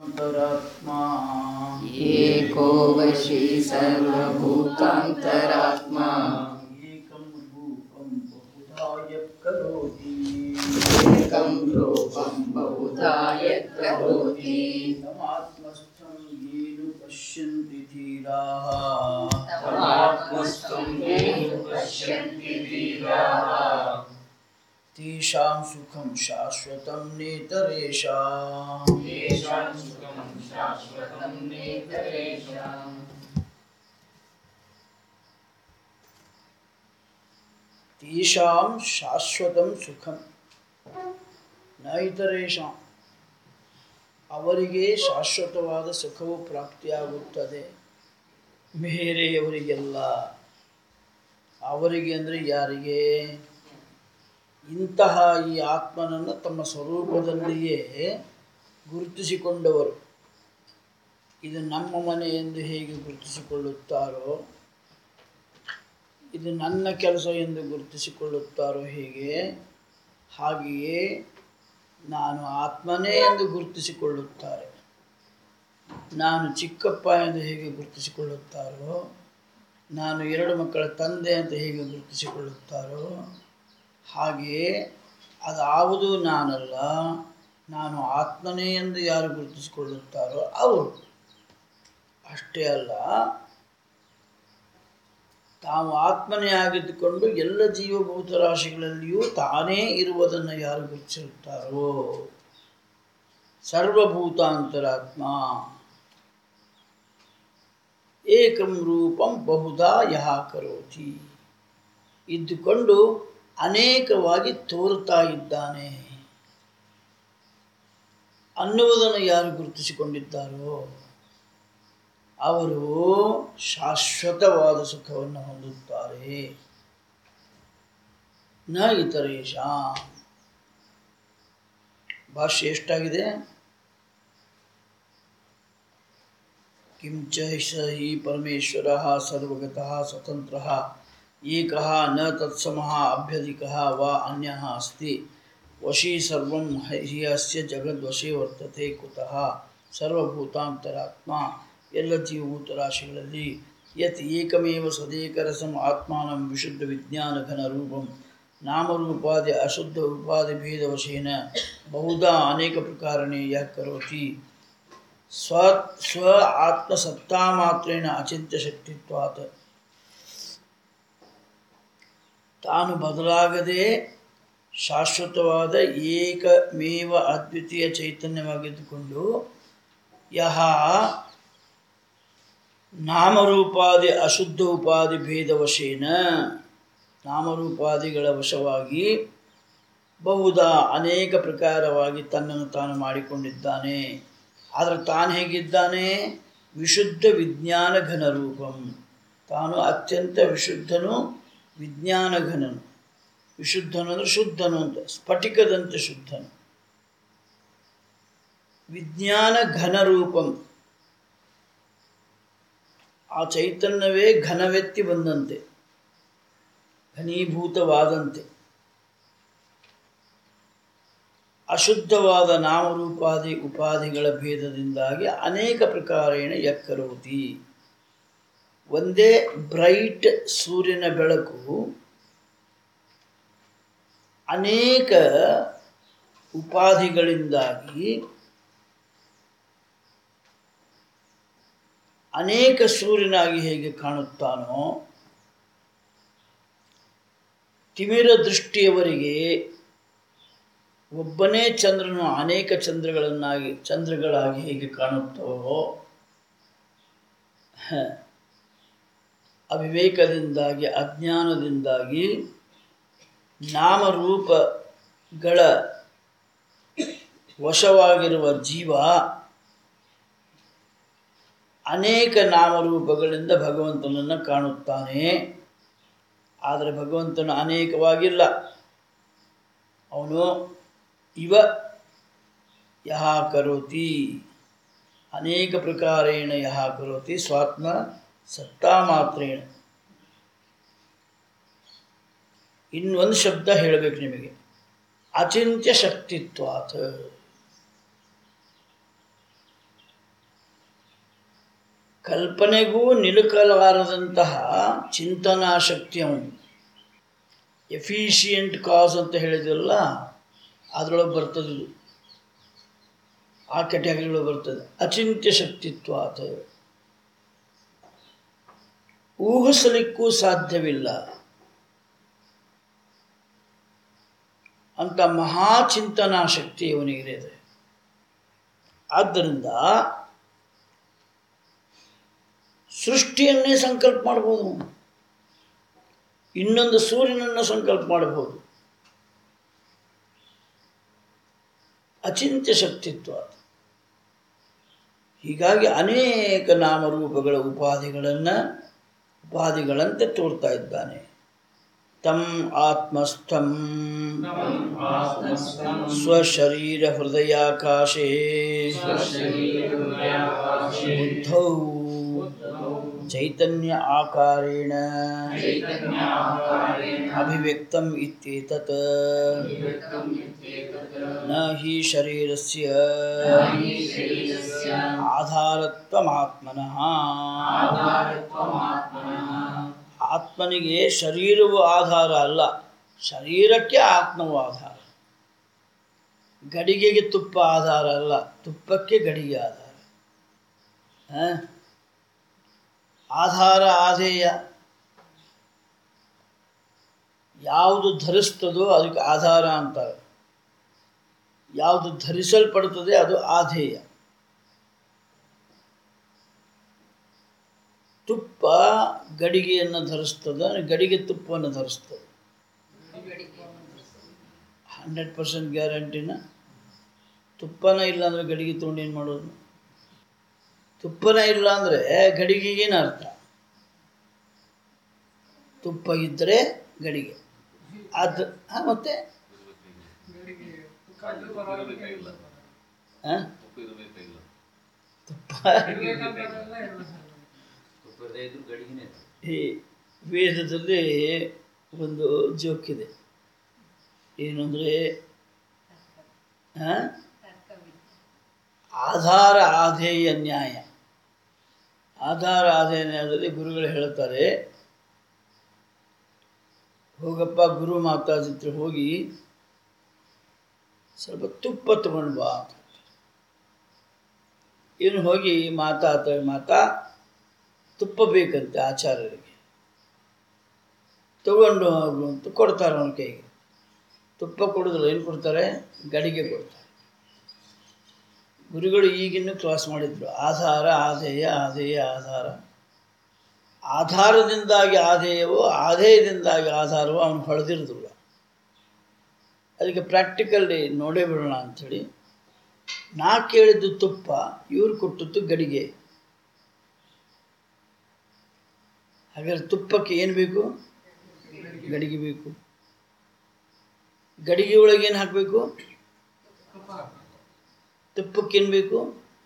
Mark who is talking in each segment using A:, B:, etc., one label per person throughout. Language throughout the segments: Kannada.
A: ಅಂತರಾತ್ಮ
B: एको वशी सर्वभूतान्तरात्मा
A: ಏಕಂ ರೂಪಂ ಬಹುಧಾಯ ಕರೋತಿ
B: एकं रूपं बहुधा यत्करोति
A: ತಮಾತ್ಮಸ್ಥಂ ಏನು ಪಶ್ಯಂತಿ ಧೀರಾಃ
B: तमात्मस्थं येन पश्यन्ति धीराः
A: ತೇಷಾಂ ಸುಖಂ ಶಾಶ್ವತಂ ನೇತರೇಷಾಂ
B: तेषां सुखं शाश्वतं नेतरेषाम्
A: ತೇಷಾಂ ಶಾಶ್ವತಂ ಸುಖಂ ನೈತರೇಷಾಂ ಅವರಿಗೆ ಶಾಶ್ವತವಾದ ಸುಖವು ಪ್ರಾಪ್ತಿಯಾಗುತ್ತದೆ ಬೇರೆಯವರಿಗೆಲ್ಲ ಅವರಿಗೆ ಅಂದರೆ ಯಾರಿಗೆ ಇಂತಹ ಈ ಆತ್ಮನನ್ನು ತಮ್ಮ ಸ್ವರೂಪದಲ್ಲಿಯೇ ಗುರುತಿಸಿಕೊಂಡವರು ಇದು ನಮ್ಮ ಮನೆ ಎಂದು ಹೇಗೆ ಗುರುತಿಸಿಕೊಳ್ಳುತ್ತಾರೋ ಇದು ನನ್ನ ಕೆಲಸ ಎಂದು ಗುರುತಿಸಿಕೊಳ್ಳುತ್ತಾರೋ ಹೇಗೆ ಹಾಗೆಯೇ ನಾನು ಆತ್ಮನೇ ಎಂದು ಗುರುತಿಸಿಕೊಳ್ಳುತ್ತಾರೆ ನಾನು ಚಿಕ್ಕಪ್ಪ ಎಂದು ಹೇಗೆ ಗುರುತಿಸಿಕೊಳ್ಳುತ್ತಾರೋ ನಾನು ಎರಡು ಮಕ್ಕಳ ತಂದೆ ಅಂತ ಹೇಗೆ ಗುರುತಿಸಿಕೊಳ್ಳುತ್ತಾರೋ ಹಾಗೆಯೇ ಅದಾವುದು ನಾನಲ್ಲ ನಾನು ಆತ್ಮನೇ ಎಂದು ಯಾರು ಗುರುತಿಸಿಕೊಳ್ಳುತ್ತಾರೋ ಅವರು ಅಷ್ಟೇ ಅಲ್ಲ ತಾವು ಆತ್ಮನೇ ಆಗಿದ್ದುಕೊಂಡು ಎಲ್ಲ ಜೀವಭೂತ ರಾಶಿಗಳಲ್ಲಿಯೂ ತಾನೇ ಇರುವುದನ್ನು ಯಾರು ಗುರುತಿಸುತ್ತಾರೋ ಸರ್ವಭೂತಾಂತರಾತ್ಮ ಏಕಂ ರೂಪಂ ಬಹುಧಾ ಯಹ ಕರೋತಿ ಇದ್ದುಕೊಂಡು ಅನೇಕವಾಗಿ ತೋರುತ್ತಾ ಇದ್ದಾನೆ ಅನ್ನುವುದನ್ನು ಯಾರು ಗುರುತಿಸಿಕೊಂಡಿದ್ದಾರೋ ಅವರು ಶಾಶ್ವತವಾದ ಸುಖವನ್ನು ಹೊಂದುತ್ತಾರೆ ನ ಇತರೇಶ ಭಾಷೆ ಎಷ್ಟಾಗಿದೆ ಕಿಂಚ ಸ ಹಿ ಪರಮೇಶ್ವರ ಸರ್ವಗತಃ ಸ್ವತಂತ್ರ ಏಕಃ ನ ತತ್ಸಮಃ ಅಭ್ಯಧಿಕಃ ವಾ ಅನ್ಯಃ ಅಸ್ತಿ ವಶೀ ಸರ್ವಂ ಹಿ ಅಸ್ಯ ಜಗದ್ವಶೇ ವರ್ತತೆ ಕುತಃ ಸರ್ವಭೂತಾಂತರಾತ್ಮ ಎಲ್ಲ ಜೀವಭೂತ ರಾಶಿಗಳಲ್ಲಿ ಯತ್ ಏಕಮೇವ ಸದೇಕರಸಂ ಆತ್ಮಾನಂ ವಿಶುದ್ಧ ವಿಜ್ಞಾನ ಘನ ರೂಪಂ ನಾಮರೂಪಾದಿ ಅಶುದ್ಧ ಉಪಾಧಿ ಭೇದವಶೇನ ಬಹುಧಾ ಅನೇಕ ಪ್ರಕಾರಣೆ ಯಃ ಕರೋತಿ ಸ್ವ ಸ್ವ ಆತ್ಮಸತ್ತಾ ಮಾತ್ರೇಣ ಅಚಿಂತ್ಯ ಶಕ್ತಿತ್ವಾತ್ ತಾನು ಬದಲಾಗದೆ ಶಾಶ್ವತವಾದ ಏಕಮೇವ ಅದ್ವಿತೀಯ ಚೈತನ್ಯವಾಗಿದ್ದುಕೊಂಡು ಯಹ ನಾಮರೂಪಾದಿ ಅಶುದ್ಧ ಉಪಾಧಿ ಭೇದವಶೇನ ನಾಮರೂಪಾದಿಗಳ ವಶವಾಗಿ ಬಹುದಾ ಅನೇಕ ಪ್ರಕಾರವಾಗಿ ತನ್ನನ್ನು ತಾನು ಮಾಡಿಕೊಂಡಿದ್ದಾನೆ ಆದರೆ ತಾನು ಹೇಗಿದ್ದಾನೆ ವಿಶುದ್ಧ ವಿಜ್ಞಾನ ಘನ ರೂಪಂ ತಾನು ಅತ್ಯಂತ ವಿಶುದ್ಧನು ವಿಜ್ಞಾನ ಘನನು ವಿಶುದ್ಧನು ಅಂದರೆ ಶುದ್ಧನು ಅಂತ ಸ್ಫಟಿಕದಂತೆ ಶುದ್ಧನು ವಿಜ್ಞಾನ ಘನ ರೂಪಂ ಆ ಚೈತನ್ಯವೇ ಘನವೆತ್ತಿ ಬಂದಂತೆ ಘನೀಭೂತವಾದಂತೆ ಅಶುದ್ಧವಾದ ನಾಮರೂಪಾದಿ ಉಪಾಧಿಗಳ ಭೇದದಿಂದಾಗಿ ಅನೇಕ ಪ್ರಕಾರೇಣ ಯಕ್ಕರೋತಿ ಒಂದೇ ಬ್ರೈಟ್ ಸೂರ್ಯನ ಬೆಳಕು ಅನೇಕ ಉಪಾಧಿಗಳಿಂದಾಗಿ ಅನೇಕ ಸೂರ್ಯನಾಗಿ ಹೇಗೆ ಕಾಣುತ್ತಾನೋ ತಿಮಿರ ದೃಷ್ಟಿಯವರಿಗೆ ಒಬ್ಬನೇ ಚಂದ್ರನು ಅನೇಕ ಚಂದ್ರಗಳನ್ನಾಗಿ ಚಂದ್ರಗಳಾಗಿ ಹೇಗೆ ಕಾಣುತ್ತವೋ ಹ, ಅವಿವೇಕದಿಂದಾಗಿ ಅಜ್ಞಾನದಿಂದಾಗಿ ನಾಮರೂಪಗಳ ವಶವಾಗಿರುವ ಜೀವ ಅನೇಕ ನಾಮರೂಪಗಳಿಂದ ಭಗವಂತನನ್ನು ಕಾಣುತ್ತಾನೆ ಆದರೆ ಭಗವಂತನು ಅನೇಕವಾಗಿಲ್ಲ ಅವನು ಇವ ಯಹ ಕರೋತಿ ಅನೇಕ ಪ್ರಕಾರೇಣ ಯಹ ಕರೋತಿ ಸ್ವಾತ್ಮ ಸತ್ತಾ ಮಾತ್ರೇಣ ಇನ್ನೊಂದು ಶಬ್ದ ಹೇಳಬೇಕು ನಿಮಗೆ ಅಚಿಂತ್ಯ ಶಕ್ತಿತ್ವಾತ್ ಕಲ್ಪನೆಗೂ ನಿಲುಕಲಾರದಂತಹ ಚಿಂತನಾ ಶಕ್ತಿ ಅವನು ಎಫಿಷಿಯಂಟ್ ಕಾಸ್ ಅಂತ ಹೇಳಿದ್ವಲ್ಲ ಅದರೊಳಗೆ ಬರ್ತದೆ ಇದು. ಆ ಕೆಟಗರಿಗಳು ಬರ್ತದೆ ಅಚಿಂತ್ಯ ಶಕ್ತಿತ್ವ ಅಂತ ಊಹಿಸಲಿಕ್ಕೂ ಸಾಧ್ಯವಿಲ್ಲ ಅಂತ ಮಹಾಚಿಂತನಾ ಶಕ್ತಿ ಇವನಿಗಿದೆ ಆದ್ದರಿಂದ ಸೃಷ್ಟಿಯನ್ನೇ ಸಂಕಲ್ಪ ಮಾಡ್ಬೋದು ಅವನು. ಇನ್ನೊಂದು ಸೂರ್ಯನನ್ನು ಸಂಕಲ್ಪ ಮಾಡಬಹುದು ಅಚಿಂತ್ಯ ಶಕ್ತಿತ್ವ ಅದು. ಹೀಗಾಗಿ ಅನೇಕ ನಾಮರೂಪಗಳ ಉಪಾಧಿಗಳನ್ನು ಉಪಾಧಿಗಳಂತೆ ತೋರ್ತಾ ಇದ್ದಾನೆ ತಂ ಆತ್ಮಸ್ಥಂ ಸ್ವಶರೀರ ಹೃದಯಾಕಾಶೇ ಬುದ್ಧೌ ಚೈತನ್ಯ ಆಕಾರೇಣ ಅಭಿವ್ಯಕ್ತಂ ಇತ್ಯೇತತ್ ನ ಹಿ ಶರೀರಸ್ಯ ಆಧಾರತ್ವಮಾತ್ಮನಃ ಆತ್ಮನಿಗೆ ಶರೀರವು ಆಧಾರ ಅಲ್ಲ ಶರೀರಕ್ಕೆ ಆತ್ಮವು ಆಧಾರ ಗಡಿಗೆಗೆ ತುಪ್ಪ ಆಧಾರ ಅಲ್ಲ ತುಪ್ಪಕ್ಕೆ ಗಡಿಗೆ ಆಧಾರ ಹ? ಆಧಾರ ಆಧೇಯ ಯಾವುದು ಧರಿಸ್ತದೋ ಅದಕ್ಕೆ ಆಧಾರ ಅಂತಾರೆ ಯಾವುದು ಧರಿಸಲ್ಪಡುತ್ತದೆ ಅದು ಆಧೇಯ ತುಪ್ಪ ಗಡಿಗೆಯನ್ನು ಧರಿಸ್ತದೆ ಗಡಿಗೆ ತುಪ್ಪವನ್ನು ಧರಿಸ್ತದೆ ಹಂಡ್ರೆಡ್ ಪರ್ಸೆಂಟ್ ಗ್ಯಾರಂಟಿನ ತುಪ್ಪನ ಇಲ್ಲ ಅಂದರೆ ಗಡಿಗೆ ತೊಗೊಂಡು ಏನು ಮಾಡೋದು ತುಪ್ಪನ ಇಲ್ಲ ಅಂದರೆ ಗಡಿಗೆಗೇನು ಅರ್ಥ ತುಪ್ಪ ಇದ್ದರೆ ಗಡಿಗೆ ಅದು ಹಾಂ ಮತ್ತೆ ಹಾಂ ತುಪ್ಪ ಈ ವೇದದಲ್ಲಿ ಒಂದು ಜೋಕ್ ಇದೆ ಏನು ಅಂದರೆ ಆಧಾರ ಆಧೇಯ ನ್ಯಾಯ ಆಧಾರ ಆಧೇಯ ನ್ಯಾಯದಲ್ಲಿ ಗುರುಗಳು ಹೇಳ್ತಾರೆ ಹೋಗಪ್ಪ ಗುರು ಮಾತಾಜಿ ಹತ್ರ ಹೋಗಿ ಸ್ವಲ್ಪ ತುಪ್ಪ ತಗೊಂಡು ಬಾ ಅಂತ ಇನ್ನು ಹೋಗಿ ಮಾತಾ ಆತ ಮಾತಾ ತುಪ್ಪ ಬೇಕಂತೆ ಆಚಾರ್ಯರಿಗೆ ತಗೊಂಡು ಹೋಗು ಅಂತ ಕೊಡ್ತಾರೆ ಅವನ ಕೈಗೆ ತುಪ್ಪ ಕೊಡೋದಿಲ್ಲ ಏನು ಕೊಡ್ತಾರೆ ಗಡಿಗೆ ಕೊಡ್ತಾರೆ ಗುರುಗಳು ಈಗಿನ್ನೂ ಕ್ಲಾಸ್ ಮಾಡಿದ್ರು ಆಧಾರ ಆಧೇಯ ಆಧೇಯ ಆಧಾರ ಆಧಾರದಿಂದಾಗಿ ಆಧೇಯವೋ ಆಧೇಯದಿಂದಾಗಿ ಆಧಾರವೋ ಅವನು ಹೊಳೆದಿರೋದಿಲ್ಲ ಅದಕ್ಕೆ ಪ್ರಾಕ್ಟಿಕಲ್ಲಿ ನೋಡೇ ಬಿಡೋಣ ಅಂಥೇಳಿ ನಾ ಕೇಳಿದ್ದು ತುಪ್ಪ ಇವ್ರು ಕೊಟ್ಟದ್ದು ಗಡಿಗೆ ಹಾಗಾದ್ರೆ ತುಪ್ಪಕ್ಕೆ ಏನು ಬೇಕು ಗಡಿಗೆ ಬೇಕು ಗಡಿಗೆ ಒಳಗೆ ಏನು ಹಾಕಬೇಕು ತುಪ್ಪಕ್ಕೇನು ಬೇಕು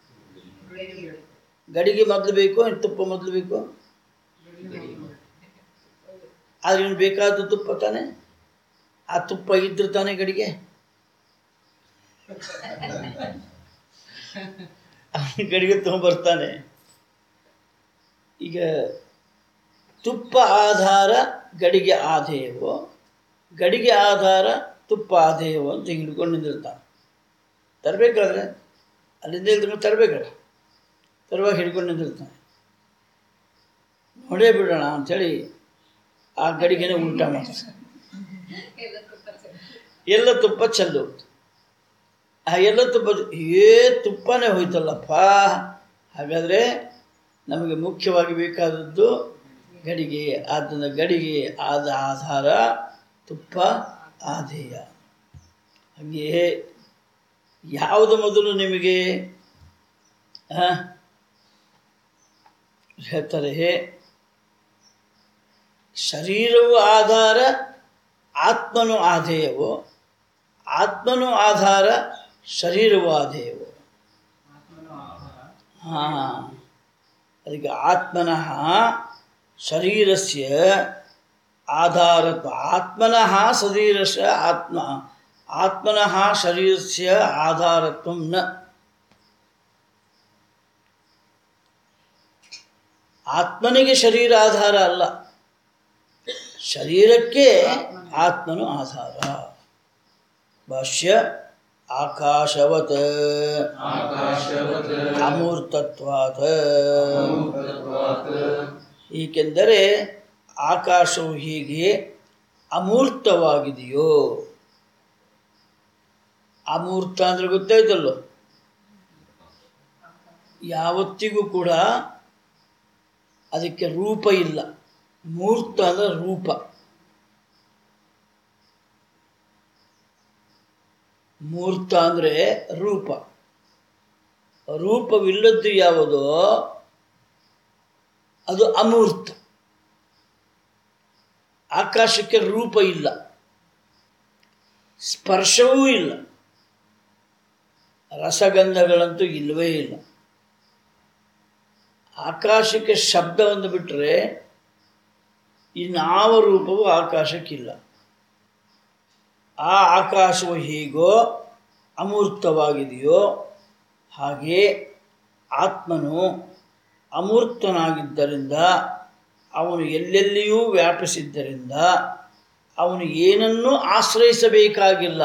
A: ಗಡಿಗೆ ಮೊದಲು ಬೇಕು ಏನ್ ತುಪ್ಪ ಮೊದಲು ಬೇಕು ಆದ್ರೆ ಇವ್ನು ಬೇಕಾದ ತುಪ್ಪ ತಾನೆ ಆ ತುಪ್ಪ ಇದ್ರೆ ತಾನೇ ಗಡಿಗೆ ಅವ್ನು ಗಡಿಗೆ ತೊಗೊಂಬರ್ತಾನೆ ಈಗ ತುಪ್ಪ ಆಧಾರ ಗಡಿಗೆ ಆಧೇಯವೋ ಗಡಿಗೆ ಆಧಾರ ತುಪ್ಪ ಆಧೇಯವೋ ಅಂತ ಹಿಂಗೆ ಹಿಡ್ಕೊಂಡು ನಿಂದಿರ್ತಾನೆ ತರಬೇಕಾದ್ರೆ ಅಲ್ಲಿಂದ ಇಲ್ದ್ರೆ ತರಬೇಕಲ್ಲ ತರುವಾಗ ಹಿಡ್ಕೊಂಡು ನಿಂದಿರ್ತಾನೆ ನೋಡೇ ಬಿಡೋಣ ಅಂಥೇಳಿ ಆ ಗಡಿಗೆನೇ ಉಲ್ಟಾ ಮಾಡ್ತಾನೆ ಎಲ್ಲ ತುಪ್ಪ ಚೆಲ್ಲು ಆ ಎಲ್ಲ ತುಪ್ಪ ಏ ತುಪ್ಪನೇ ಹೋಯ್ತಲ್ಲಪ್ಪ ಹಾಗಾದರೆ ನಮಗೆ ಮುಖ್ಯವಾಗಿ ಬೇಕಾದದ್ದು ಗಡಿಗೆ ಆದ್ದರಿಂದ ಗಡಿಗೆ ಆದ ಆಧಾರ ತುಪ್ಪ ಆಧೇಯ ಹಾಗೆಯೇ ಯಾವುದು ಮೊದಲು ನಿಮಗೆ ಆ? ಹೇಳ್ತಾರೆ ಶರೀರವು ಆಧಾರ ಆತ್ಮನು ಆಧೇಯವೋ ಆತ್ಮನು ಆಧಾರ ಶರೀರವು ಆಧೇಯವೋ ಹಾಂ ಅದಕ್ಕೆ ಆತ್ಮನಃ ಶರೀರಸ್ಯ ಆಧಾರತ್ವ ಆತ್ಮನಃ ಶರೀರಸ್ಯ ಆತ್ಮ ಆತ್ಮನಃ ಶರೀರಸ್ಯ ಆಧಾರತ್ವ ನ ಆತ್ಮನಿಗೆ ಶರೀರ ಆಧಾರ ಅಲ್ಲ ಶರೀರಕ್ಕೆ ಆತ್ಮನು ಆಧಾರ ಭಾಷ್ಯ ಆಕಾಶವತ್
B: ಆಕಾಶವತ್
A: ಅಮೂರ್ತತ್ವಾತ್
B: ಅಮೂರ್ತತ್ವಾತ್
A: ಏಕೆಂದರೆ ಆಕಾಶವು ಹೀಗೆ ಅಮೂರ್ತವಾಗಿದೆಯೋ ಅಮೂರ್ತ ಅಂದರೆ ಗೊತ್ತಾಯ್ತಲ್ಲೋ ಯಾವತ್ತಿಗೂ ಕೂಡ ಅದಕ್ಕೆ ರೂಪ ಇಲ್ಲ ಮೂರ್ತ ಅಂದರೆ ರೂಪ ಮೂರ್ತ ಅಂದರೆ ರೂಪ ರೂಪವಿಲ್ಲದ್ದು ಯಾವುದೋ ಅದು ಅಮೂರ್ತ ಆಕಾಶಕ್ಕೆ ರೂಪ ಇಲ್ಲ ಸ್ಪರ್ಶವೂ ಇಲ್ಲ ರಸಗಂಧಗಳಂತೂ ಇಲ್ಲವೇ ಇಲ್ಲ ಆಕಾಶಕ್ಕೆ ಶಬ್ದವನ್ನು ಬಿಟ್ಟರೆ ಇನ್ಯಾವ ರೂಪವೂ ಆಕಾಶಕ್ಕಿಲ್ಲ ಆ ಆಕಾಶವು ಹೇಗೋ ಅಮೂರ್ತವಾಗಿದೆಯೋ ಹಾಗೆ ಆತ್ಮನು ಅಮೂರ್ತನಾಗಿದ್ದರಿಂದ ಅವನು ಎಲ್ಲೆಲ್ಲಿಯೂ ವ್ಯಾಪಿಸಿದ್ದರಿಂದ ಅವನು ಏನನ್ನೂ ಆಶ್ರಯಿಸಬೇಕಾಗಿಲ್ಲ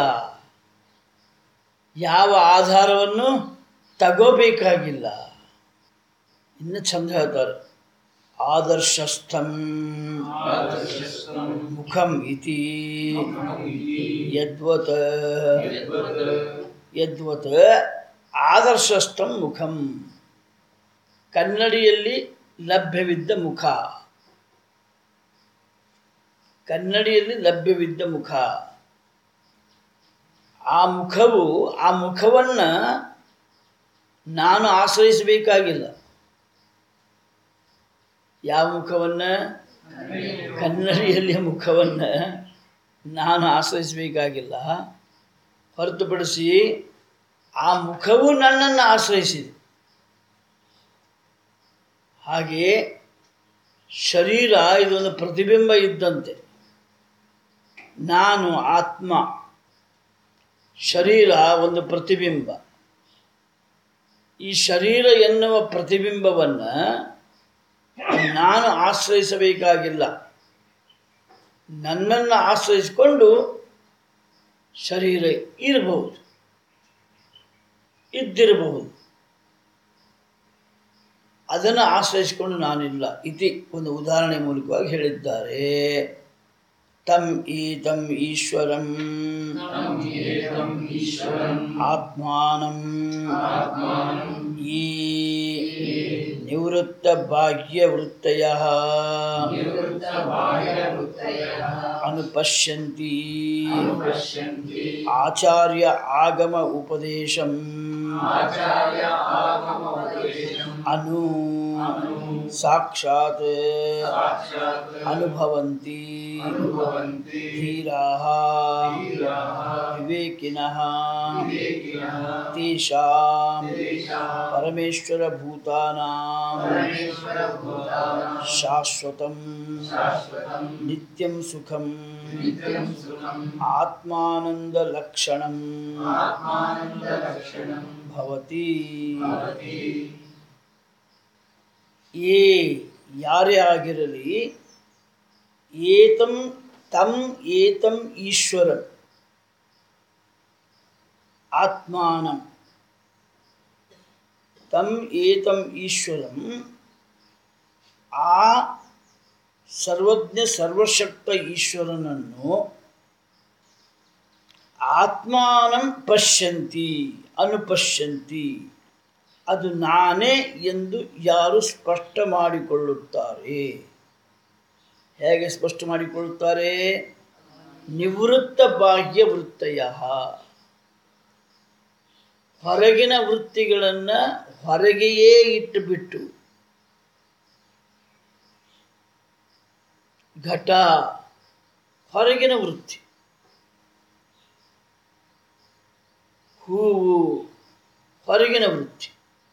A: ಯಾವ ಆಧಾರವನ್ನು ತಗೋಬೇಕಾಗಿಲ್ಲ ಇನ್ನು ಚಂದ ಹೇಳ್ತಾರೆ ಆದರ್ಶಸ್ಥಂ
B: ಆದರ್ಶಸ್ಥಂ
A: ಮುಖಂ ಇತಿ ಯದ್ವತ್
B: ಯದ್ವತ್
A: ಯದ್ವತ್ ಆದರ್ಶಸ್ಥಂ ಮುಖಂ ಕನ್ನಡಿಯಲ್ಲಿ ಲಭ್ಯವಿದ್ದ ಮುಖ ಕನ್ನಡಿಯಲ್ಲಿ ಲಭ್ಯವಿದ್ದ ಮುಖ ಆ ಮುಖವು ಆ ಮುಖವನ್ನು ನಾನು ಆಶ್ರಯಿಸಬೇಕಾಗಿಲ್ಲ ಯಾವ ಮುಖವನ್ನು ಕನ್ನಡಿಯಲ್ಲಿ ಮುಖವನ್ನು ನಾನು ಆಶ್ರಯಿಸಬೇಕಾಗಿಲ್ಲ ಹೊರತುಪಡಿಸಿ ಆ ಮುಖವು ನನ್ನನ್ನು ಆಶ್ರಯಿಸಿದೆ ಹಾಗೆ ಶರೀರ ಇದೊಂದು ಪ್ರತಿಬಿಂಬ ಇದ್ದಂತೆ ನಾನು ಆತ್ಮ ಶರೀರ ಒಂದು ಪ್ರತಿಬಿಂಬ ಈ ಶರೀರ ಎನ್ನುವ ಪ್ರತಿಬಿಂಬವನ್ನು ನಾನು ಆಶ್ರಯಿಸಬೇಕಾಗಿಲ್ಲ ನನ್ನನ್ನು ಆಶ್ರಯಿಸಿಕೊಂಡು ಶರೀರ ಇರಬಹುದು ಇದ್ದಿರಬಹುದು ಅದನ್ನು ಆಶ್ರಯಿಸಿಕೊಂಡು ನಾನಿಲ್ಲ ಇತಿ ಒಂದು ಉದಾಹರಣೆ ಮೂಲಕವಾಗಿ ಹೇಳಿದ್ದಾರೆ ತಮ್ ಈತಂ ಈಶ್ವರಂ
B: ತಂ ಏಕಂ ಈಶ್ವರಂ
A: ಆತ್ಮಾನಂ
B: ಆತ್ಮಾನಂ
A: ಈ ನಿವೃತ್ತ ಬಾಹ್ಯವೃತ್ತಯ
B: ನಿವೃತ್ತ ಬಾಹ್ಯವೃತ್ತಯಃ
A: ಅನುಪಶ್ಯಂತಿ
B: ಅನುಪಶ್ಯಂತಿ
A: ಆಚಾರ್ಯ ಆಗಮ ಉಪದೇಶಂ
B: ಆಚಾರ್ಯ ಆಗಮೋಪದೇಶಂ
A: ಅನು
B: ಅನು
A: ಸಾಕ್ಷಾತ್
B: ಸಾಕ್ಷಾತ್
A: ಅನುಭವಂತಿ
B: ಅನುಭವಂತಿ
A: ಧೀರಾಃ
B: ಧೀರಾಃ
A: ವಿವೇಕಿನಃ
B: ವಿವೇಕಿನಃ
A: ತೇಷಾಂ
B: ತೇಷಾಂ
A: ಪರಮೇಶ್ವರಭೂತಾನಾಂ
B: ಪರಮೇಶ್ವರಭೂತಾನಾಂ
A: ಶಾಶ್ವತಂ
B: ಶಾಶ್ವತಂ
A: ನಿತ್ಯಂ ಸುಖಂ
B: ನಿತ್ಯಂ ಸುಖಂ
A: ಆತ್ಮಾನಂದಲಕ್ಷಣಂ
B: ಆತ್ಮಾನಂದಲಕ್ಷಣಂ
A: ಭವತಿ
B: ಭವತಿ
A: ಏ ಯಾರೇ ಆಗಿರಲಿ ಏತಂ ತಂ ಏತಂ ಈಶ್ವರಂ ಆತ್ಮಾನಂ ತಂ ಏತಂ ಈಶ್ವರಂ ಆ ಸರ್ವಜ್ಞ ಸರ್ವಶಕ್ತ ಈಶ್ವರನನ್ನು ಆತ್ಮಾನಂ ಪಶ್ಯಂತಿ ಅನುಪಶ್ಯಂತಿ ಅದು ನಾನೇ ಎಂದು ಯಾರು ಸ್ಪಷ್ಟ ಮಾಡಿಕೊಳ್ಳುತ್ತಾರೆ ಹೇಗೆ ಸ್ಪಷ್ಟ ಮಾಡಿಕೊಳ್ಳುತ್ತಾರೆ ನಿವೃತ್ತ ಬಾಹ್ಯ ವೃತ್ತಯ ಹೊರಗಿನ ವೃತ್ತಿಗಳನ್ನು ಹೊರಗೆಯೇ ಇಟ್ಟುಬಿಟ್ಟು ಘಟ ಹೊರಗಿನ ವೃತ್ತಿ ಹೂವು ಹೊರಗಿನ ವೃತ್ತಿ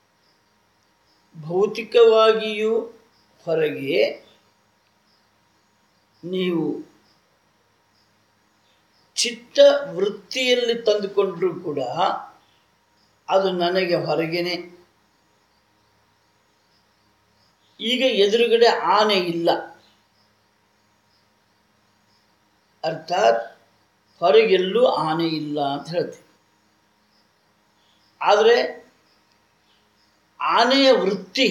A: ಭೌತಿಕವಾಗಿಯೂ ಹೊರಗೆ ನೀವು ಚಿತ್ತ ವೃತ್ತಿಯಲ್ಲಿ ತಂದುಕೊಂಡರೂ ಕೂಡ ಅದು ನನಗೆ ಹೊರಗೇನೆ ಈಗ ಎದುರುಗಡೆ ಆನೆ ಇಲ್ಲ ಅರ್ಥಾತ್ ಹೊರಗೆಲ್ಲೂ ಆನೆ ಇಲ್ಲ ಅಂತ ಹೇಳ್ತೀವಿ ಆದರೆ ಆನೆಯ ವೃತ್ತಿ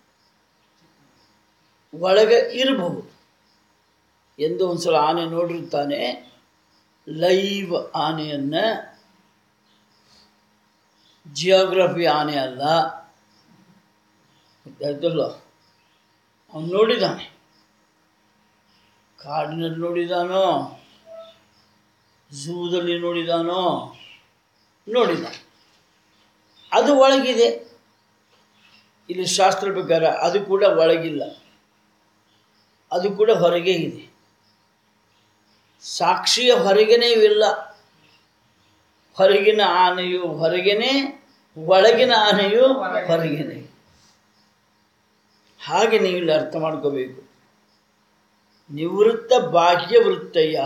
A: ಒಳಗೆ ಇರಬಹುದು ಎಂದು ಒಂದ್ಸಲ ಆನೆ ನೋಡಿರ್ತಾನೆ ಲೈವ್ ಆನೆಯನ್ನು ಜಿಯೋಗ್ರಫಿ ಆನೆ ಅಲ್ಲ ಗೊತ್ತಾಯ್ತಲ್ಲ ಅವನು ನೋಡಿದ್ದಾನೆ ಕಾಡಿನಲ್ಲಿ ನೋಡಿದಾನೋ ಝೂದಲ್ಲಿ ನೋಡಿದಾನೋ ನೋಡಿದ ಅದು ಒಳಗಿದೆ ಇಲ್ಲಿ ಶಾಸ್ತ್ರ ಪ್ರಕಾರ ಅದು ಕೂಡ ಒಳಗಿಲ್ಲ ಅದು ಕೂಡ ಹೊರಗೆ ಇದೆ ಸಾಕ್ಷಿಯ ಹೊರಗೇನೇ ಇವಿಲ್ಲ ಹೊರಗಿನ ಆನೆಯು ಹೊರಗೇನೆ ಒಳಗಿನ ಆನೆಯು ಹೊರಗೇನೆ ಹಾಗೆ ನೀವು ಇಲ್ಲಿ ಅರ್ಥ ಮಾಡ್ಕೋಬೇಕು ನಿವೃತ್ತ ಬಾಹ್ಯ ವೃತ್ತಯ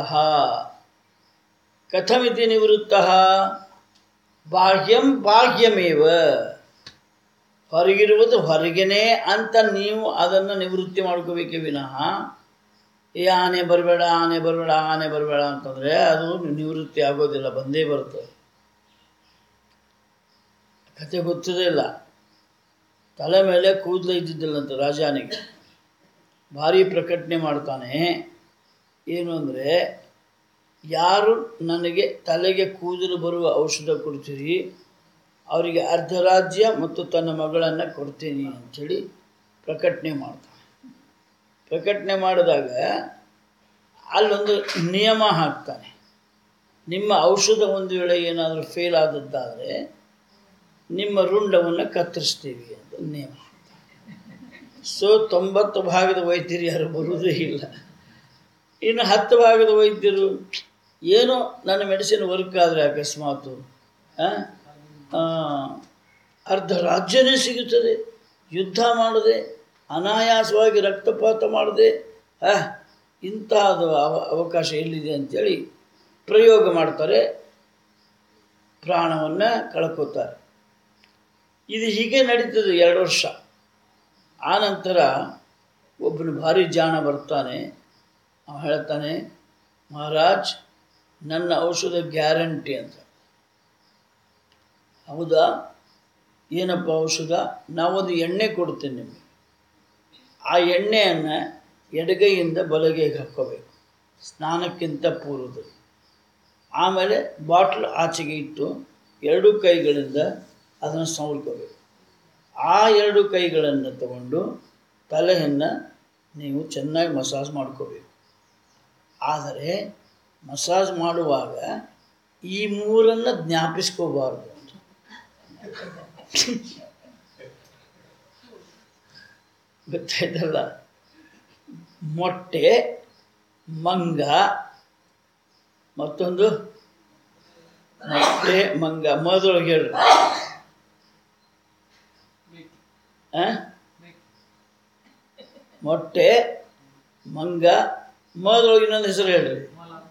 A: ಕಥಮಿತಿ ನಿವೃತ್ತ ಬಾಹ್ಯಂ ಬಾಹ್ಯಮೇವ ಹೊರಗಿರುವುದು ಹೊರಗೇನೆ ಅಂತ ನೀವು ಅದನ್ನು ನಿವೃತ್ತಿ ಮಾಡ್ಕೋಬೇಕೇ ವಿನಃ ಏ ಆನೆ ಬರಬೇಡ ಆನೆ ಬರಬೇಡ ಆನೆ ಬರಬೇಡ ಅಂತಂದರೆ ಅದು ನಿವೃತ್ತಿ ಆಗೋದಿಲ್ಲ ಬಂದೇ ಬರ್ತದೆ ಕತೆ ಗೊತ್ತದೇ ಇಲ್ಲ ತಲೆ ಮೇಲೆ ಕೂದಲು ಇದ್ದಿದ್ದಿಲ್ಲಂತ ರಾಜಾನಿಗೆ ಭಾರಿ ಪ್ರಕಟಣೆ ಮಾಡ್ತಾನೆ ಏನು ಅಂದರೆ ಯಾರು ನನಗೆ ತಲೆಗೆ ಕೂದಲು ಬರುವ ಔಷಧ ಕೊಡ್ತೀರಿ ಅವರಿಗೆ ಅರ್ಧ ರಾಜ್ಯ ಮತ್ತು ತನ್ನ ಮಗಳನ್ನು ಕೊಡ್ತೀನಿ ಅಂಥೇಳಿ ಪ್ರಕಟಣೆ ಮಾಡ್ತಾನೆ ಪ್ರಕಟಣೆ ಮಾಡಿದಾಗ ಅಲ್ಲೊಂದು ನಿಯಮ ಹಾಕ್ತಾನೆ ನಿಮ್ಮ ಔಷಧ ಒಂದು ವೇಳೆ ಏನಾದರೂ ಫೇಲ್ ಆದದ್ದಾದರೆ ನಿಮ್ಮ ರುಂಡವನ್ನು ಕತ್ತರಿಸ್ತೀವಿ ಅಂತ ನಿಯಮ ಸೊ ತೊಂಬತ್ತು ಭಾಗದ ವೈದ್ಯರು ಯಾರು ಬರುವುದೇ ಇಲ್ಲ ಇನ್ನು ಹತ್ತು ಭಾಗದ ವೈದ್ಯರು ಏನೋ ನನ್ನ ಮೆಡಿಸಿನ್ ವರ್ಕ್ ಆದರೆ ಅಕಸ್ಮಾತು ಆ, ಆ, ಅರ್ಧ ರಾಜ್ಯನೇ ಸಿಗುತ್ತದೆ ಯುದ್ಧ ಮಾಡದೆ ಅನಾಯಾಸವಾಗಿ ರಕ್ತಪಾತ ಮಾಡದೆ ಆ, ಇಂತಹದ್ದು ಅವ ಅವಕಾಶ ಎಲ್ಲಿದೆ ಅಂಥೇಳಿ ಪ್ರಯೋಗ ಮಾಡ್ತಾರೆ ಪ್ರಾಣವನ್ನು ಕಳ್ಕೋತಾರೆ ಇದು ಹೀಗೆ ನಡೀತದೆ ಎರಡು ವರ್ಷ ಆನಂತರ ಒಬ್ಬನು ಭಾರಿ ಜಾಣ ಬರ್ತಾನೆ ಅವ ಹೇಳ್ತಾನೆ ಮಹಾರಾಜ್ ನನ್ನ ಔಷಧ ಗ್ಯಾರಂಟಿ ಅಂತ ಹೌದಾ ಏನಪ್ಪ ಔಷಧ ನಾವೊಂದು ಎಣ್ಣೆ ಕೊಡ್ತೇನೆ ನಿಮಗೆ ಆ ಎಣ್ಣೆಯನ್ನು ಎಡಗೈಯಿಂದ ಬಲಗೈಗೆ ಹಾಕ್ಕೋಬೇಕು ಸ್ನಾನಕ್ಕಿಂತ ಪೂರ್ವದಲ್ಲಿ ಆಮೇಲೆ ಬಾಟ್ಲ್ ಆಚೆಗೆ ಇಟ್ಟು ಎರಡೂ ಕೈಗಳಿಂದ ಅದನ್ನು ಸವರ್ಕೋಬೇಕು ಆ ಎರಡು ಕೈಗಳನ್ನು ತಗೊಂಡು ತಲೆಯನ್ನು ನೀವು ಚೆನ್ನಾಗಿ ಮಸಾಜ್ ಮಾಡ್ಕೋಬೇಕು ಆದರೆ ಮಸಾಜ್ ಮಾಡುವಾಗ ಈ ಮೂರನ್ನು ಜ್ಞಾಪಿಸ್ಕೋಬಾರ್ದು ಅಂತ ಗೊತ್ತಾಯ್ತಲ್ಲ ಮೊಟ್ಟೆ ಮಂಗ ಮತ್ತೊಂದು ಮೊಟ್ಟೆ ಮಂಗ ಮೊದಲೊಳಗೆ ಹೇಳ್ರಿ ಆ? ಮೊಟ್ಟೆ ಮಂಗ ಮೊದಲೊಳಗೆ ಇನ್ನೊಂದು ಹೆಸರು ಹೇಳ್ರಿ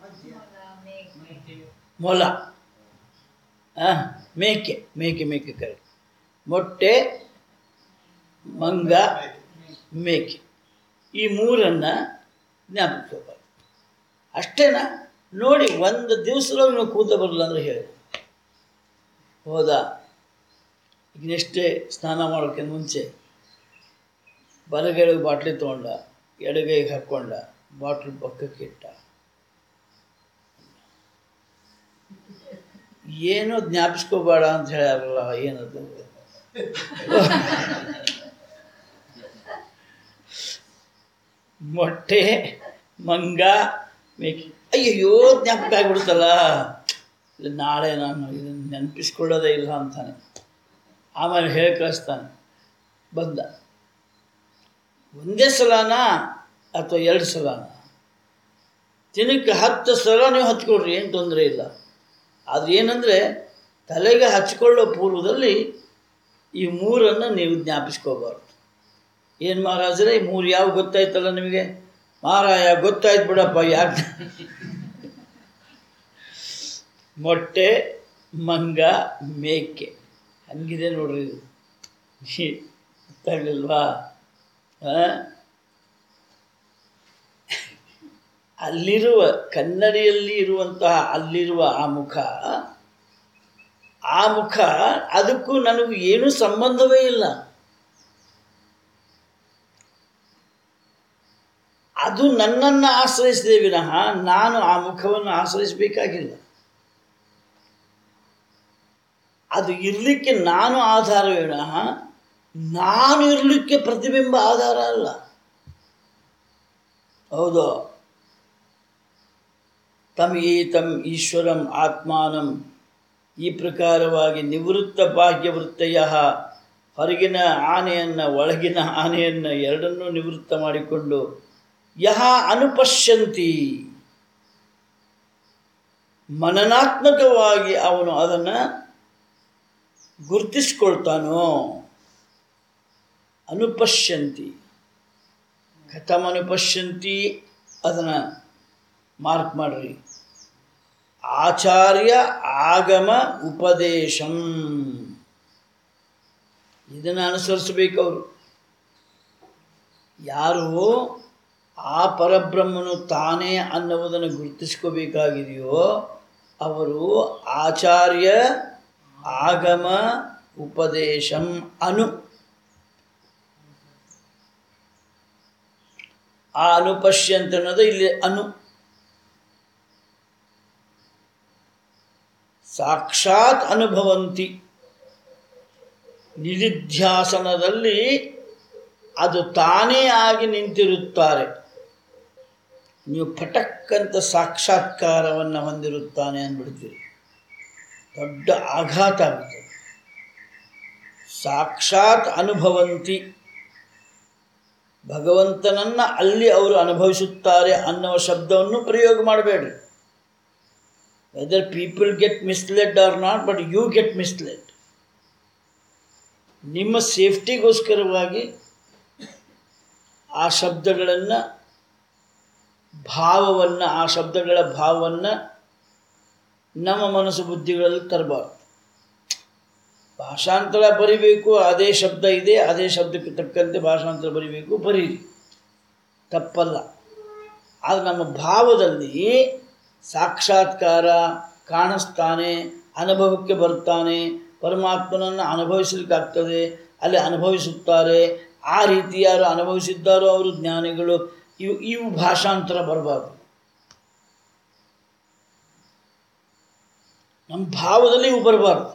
A: ಮೊಲ ಆ, ಮೇಕೆ ಮೇಕೆ ಮೇಕೆ ಕರೆಕ್ಟ್ ಮೊಟ್ಟೆ ಮಂಗ ಮೇಕೆ ಈ ಮೂರನ್ನು ಜ್ಞಾಪಿಸ್ಕೋಬಾರ್ದು ಅಷ್ಟೇನಾ ನೋಡಿ ಒಂದು ದಿವಸದೊಳಗೆ ನೀವು ಕೂದ ಬರಲ್ಲ ಅಂದರೆ ಹೇಳಿ ಹೌದಾ ಈಗ ನೆಕ್ಸ್ಟೇ ಸ್ನಾನ ಮಾಡೋಕ್ಕಿಂತ ಮುಂಚೆ ಬಲಗೈಗೆ ಬಾಟ್ಲಿ ತೊಗೊಂಡ ಎಡಗೈಗೆ ಹಾಕ್ಕೊಂಡ ಬಾಟ್ಲ್ ಪಕ್ಕಕ್ಕೆ ಇಟ್ಟ ಏನೋ ಜ್ಞಾಪಿಸ್ಕೋಬೇಡ ಅಂತ ಹೇಳ್ಯಾರಲ್ಲ ಏನದು ಮೊಟ್ಟೆ ಮಂಗ ಮೇಕೆ ಅಯ್ಯಯ್ಯೋ ಜ್ಞಾಪಕ ಆಗ್ಬಿಡ್ತಲ್ಲ ಇಲ್ಲ ನಾಳೆ ನಾನು ಇದನ್ನು ನೆನಪಿಸ್ಕೊಳ್ಳೋದೇ ಇಲ್ಲ ಅಂತಾನೆ ಆಮೇಲೆ ಹೇಳಿ ಕಳಿಸ್ತಾನೆ ಬಂದ ಒಂದೇ ಸಲನ ಅಥವಾ ಎರಡು ಸಲನ ದಿನಕ್ಕೆ ಹತ್ತು ಸಲ ನೀವು ಹಚ್ಕೊಳ್ರಿ ಏನು ತೊಂದರೆ ಇಲ್ಲ ಆದರೆ ಏನಂದರೆ ತಲೆಗೆ ಹಚ್ಕೊಳ್ಳೋ ಪೂರ್ವದಲ್ಲಿ ಈ ಮೂರನ್ನು ನೀವು ಜ್ಞಾಪಿಸ್ಕೋಬಾರ್ದು ಏನು ಮಹಾರಾಜರೇ ಈ ಮೂರು ಯಾವ ಗೊತ್ತಾಯ್ತಲ್ಲ ನಿಮಗೆ ಮಹಾರಾಯ ಗೊತ್ತಾಯ್ತು ಬಿಡಪ್ಪ ಯಾಕೆ ಮೊಟ್ಟೆ ಮಂಗ ಮೇಕೆ ಹಂಗಿದೆ ನೋಡ್ರಿ ಇದು ಗೊತ್ತಾಗಲಿಲ್ವಾ ಆ? ಅಲ್ಲಿರುವ ಕನ್ನಡಿಯಲ್ಲಿ ಇರುವಂತಹ ಅಲ್ಲಿರುವ ಆ ಮುಖ ಆ ಮುಖ ಅದಕ್ಕೂ ನನಗೂ ಏನೂ ಸಂಬಂಧವೇ ಇಲ್ಲ ಅದು ನನ್ನನ್ನು ಆಶ್ರಯಿಸಿದೆ ವಿನಃ ನಾನು ಆ ಮುಖವನ್ನು ಆಶ್ರಯಿಸಬೇಕಾಗಿಲ್ಲ ಅದು ಇರಲಿಕ್ಕೆ ನಾನು ಆಧಾರ ವಿನಃ ನಾನು ಇರಲಿಕ್ಕೆ ಪ್ರತಿಬಿಂಬ ಆಧಾರ ಅಲ್ಲ ಹೌದು ತಮ್ ಏತಂ ಈಶ್ವರಂ ಆತ್ಮಾನಂ ಈ ಪ್ರಕಾರವಾಗಿ ನಿವೃತ್ತ ಬಾಹ್ಯವೃತ್ತಯ ಹೊರಗಿನ ಆನೆಯನ್ನು ಒಳಗಿನ ಆನೆಯನ್ನು ಎರಡನ್ನೂ ನಿವೃತ್ತ ಮಾಡಿಕೊಂಡು ಯಹ ಅನುಪಶ್ಯಂತಿ ಮನನಾತ್ಮಕವಾಗಿ ಅವನು ಅದನ್ನು ಗುರುತಿಸ್ಕೊಳ್ತಾನೋ ಅನುಪಶ್ಯಂತಿ ಕಥಮ್ ಅನುಪಶ್ಯಂತಿ ಅದನ್ನು ಮಾರ್ಕ್ ಮಾಡ್ರಿ ಆಚಾರ್ಯ ಆಗಮ ಉಪದೇಶಂ ಇದನ್ನು ಅನುಸರಿಸಬೇಕು ಅವರು ಯಾರು ಆ ಪರಬ್ರಹ್ಮನು ತಾನೇ ಅನ್ನುವುದನ್ನು ಗುರುತಿಸ್ಕೋಬೇಕಾಗಿದೆಯೋ ಅವರು ಆಚಾರ್ಯ ಆಗಮ ಉಪದೇಶಂ ಅನು ಆ ಅನುಪಶ್ಯಂತ ಅನ್ನೋದು ಇಲ್ಲಿ ಅನು ಸಾಕ್ಷಾತ್ ಅನುಭವಂತಿ ನಿಧಿಧ್ಯಾಸನದಲ್ಲಿ ಅದು ತಾನೇ ಆಗಿ ನಿಂತಿರುತ್ತಾರೆ ನೀವು ಪಟಕ್ಕಂತ ಸಾಕ್ಷಾತ್ಕಾರವನ್ನು ಹೊಂದಿರುತ್ತಾನೆ ಅಂದ್ಬಿಡ್ತೀರಿ ದೊಡ್ಡ ಆಘಾತ ಆಗುತ್ತದೆ ಸಾಕ್ಷಾತ್ ಅನುಭವಂತಿ ಭಗವಂತನನ್ನು ಅಲ್ಲಿ ಅವರು ಅನುಭವಿಸುತ್ತಾರೆ ಅನ್ನುವ ಶಬ್ದವನ್ನು ಪ್ರಯೋಗ ಮಾಡಬೇಡ್ರಿ whether people get misled or not but you get misled ನಿಮ್ಮ ಸೇಫ್ಟಿಗೋಸ್ಕರವಾಗಿ ಆ ಶಬ್ದಗಳನ್ನು ಭಾವವನ್ನು ಆ ಶಬ್ದಗಳ ಭಾವವನ್ನು ನಮ್ಮ ಮನಸ್ಸು ಬುದ್ಧಿಗಳಲ್ಲಿ ತರಬಾರ್ದು ಭಾಷಾಂತರ ಬರಿಬೇಕು ಅದೇ ಶಬ್ದ ಇದೆ ಅದೇ ಶಬ್ದಕ್ಕೆ ತಕ್ಕಂತೆ ಭಾಷಾಂತರ ಬರಿಬೇಕು ಬರೀರಿ ತಪ್ಪಲ್ಲ ಆದರೆ ನಮ್ಮ ಭಾವದಲ್ಲಿ ಸಾಕ್ಷಾತ್ಕಾರ ಕಾಣಿಸ್ತಾನೆ ಅನುಭವಕ್ಕೆ ಬರ್ತಾನೆ ಪರಮಾತ್ಮನನ್ನು ಅನುಭವಿಸಲಿಕ್ಕಾಗ್ತದೆ ಅಲ್ಲಿ ಅನುಭವಿಸುತ್ತಾರೆ ಆ ರೀತಿ ಯಾರು ಅನುಭವಿಸಿದ್ದಾರೋ ಅವರು ಜ್ಞಾನಿಗಳು ಇವು ಇವು ಭಾಷಾಂತರ ಬರಬಾರ್ದು ನಮ್ಮ ಭಾವದಲ್ಲಿ ಇವು ಬರಬಾರ್ದು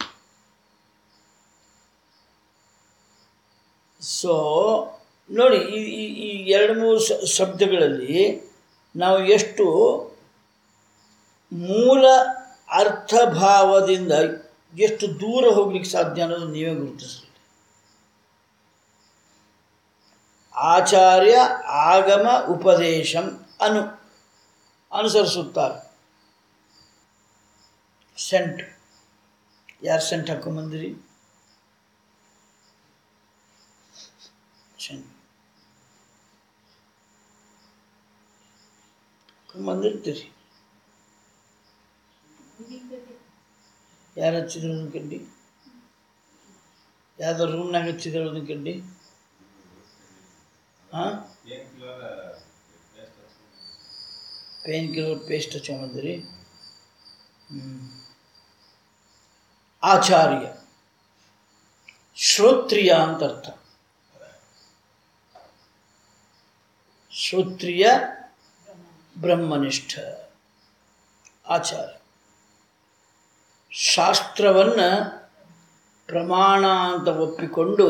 A: ಸೊ ನೋಡಿ ಈ ಈ ಈ ಎರಡು ಮೂರು ಶ ಶಬ್ದಗಳಲ್ಲಿ ನಾವು ಎಷ್ಟು ಮೂಲ ಅರ್ಥಭಾವದಿಂದ ಎಷ್ಟು ದೂರ ಹೋಗ್ಲಿಕ್ಕೆ ಸಾಧ್ಯ ಅನ್ನೋದು ನೀವೇ ಗುರುತಿಸ್ರಿ ಆಚಾರ್ಯ ಆಗಮ ಉಪದೇಶಂ ಅನು ಅನುಸರಿಸುತ್ತಾರೆ ಸೆಂಟ್ ಯಾರು ಸೆಂಟ್ ಹಾಕೊಂಬಂದಿರಿ ಸೆಂಟ್ ಹಾಕೊಂಬಂದಿರ್ತೀರಿ ಯಾರು ಹಚ್ಚಿದ್ರು ಅದನ್ನ ಕಡ್ಡಿ ಯಾವ್ದೋ ರೂಮ್ನಾಗ ಹಚ್ಚಿದ್ರು ಅದನ್ನ ಕಡ್ಡಿ ಹಾಂ ಪೇನ್ ಕಿಲ್ಲರ್ ಪೇಸ್ಟ್ ಹಚ್ಕೊಂಬಂದಿರಿ ಹ್ಞೂ ಆಚಾರ್ಯ ಶ್ರೋತ್ರಿಯ ಅಂತ ಅರ್ಥ ಶ್ರೋತ್ರಿಯ ಬ್ರಹ್ಮನಿಷ್ಠ ಆಚಾರ್ಯ ಶಾಸ್ತ್ರವನ್ನು ಪ್ರಮಾಣ ಅಂತ ಒಪ್ಪಿಕೊಂಡು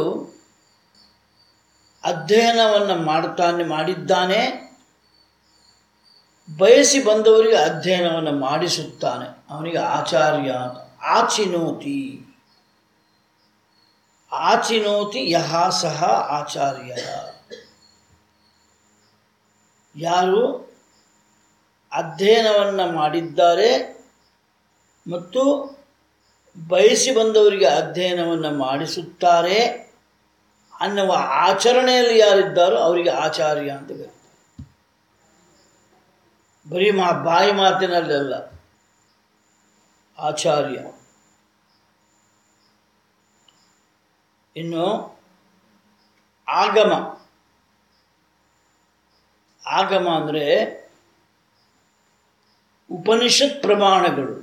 A: ಅಧ್ಯಯನವನ್ನು ಮಾಡ್ತಾನೆ ಮಾಡಿದ್ದಾನೆ ಬಯಸಿ ಬಂದವರಿಗೆ ಅಧ್ಯಯನವನ್ನು ಮಾಡಿಸುತ್ತಾನೆ ಅವನಿಗೆ ಆಚಾರ್ಯ ಅಂತ ಆಚಿನೋತಿ ಆಚಿನೋತಿ ಯಹ ಸಹ ಆಚಾರ್ಯ ಯಾರು ಅಧ್ಯಯನವನ್ನು ಮಾಡಿದ್ದಾರೆ ಮತ್ತು ಬಯಸಿ ಬಂದವರಿಗೆ ಅಧ್ಯಯನವನ್ನು ಮಾಡಿಸುತ್ತಾರೆ ಅನ್ನುವ ಆಚರಣೆಯಲ್ಲಿ ಯಾರಿದ್ದಾರೋ ಅವರಿಗೆ ಆಚಾರ್ಯ ಅಂತ ಕರೀತಾರೆ ಬರೀ ಮಾ ಬಾಯಿ ಮಾತಿನಲ್ಲೆಲ್ಲ ಆಚಾರ್ಯ ಇನ್ನು ಆಗಮ ಆಗಮ ಅಂದರೆ ಉಪನಿಷತ್ ಪ್ರಮಾಣಗಳು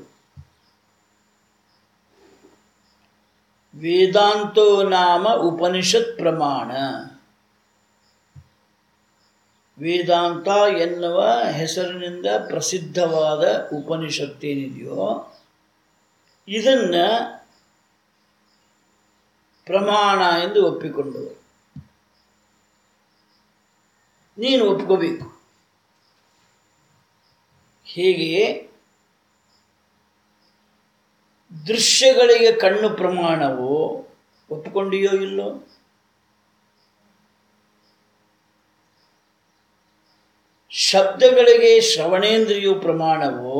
A: ವೇದಾಂತೋ ನಾಮ ಉಪನಿಷತ್ ಪ್ರಮಾಣ ವೇದಾಂತ ಎನ್ನುವ ಹೆಸರಿನಿಂದ ಪ್ರಸಿದ್ಧವಾದ ಉಪನಿಷತ್ತೇನಿದೆಯೋ ಇದನ್ನು ಪ್ರಮಾಣ ಎಂದು ಒಪ್ಪಿಕೊಂಡವರು ನೀನು ಒಪ್ಕೋಬೇಕು ಹೀಗೆ ದೃಶ್ಯಗಳಿಗೆ ಕಣ್ಣು ಪ್ರಮಾಣವು ಒಪ್ಪಿಕೊಂಡಿಯೋ ಇಲ್ಲೋ ಶಬ್ದಗಳಿಗೆ ಶ್ರವಣೇಂದ್ರಿಯು ಪ್ರಮಾಣವು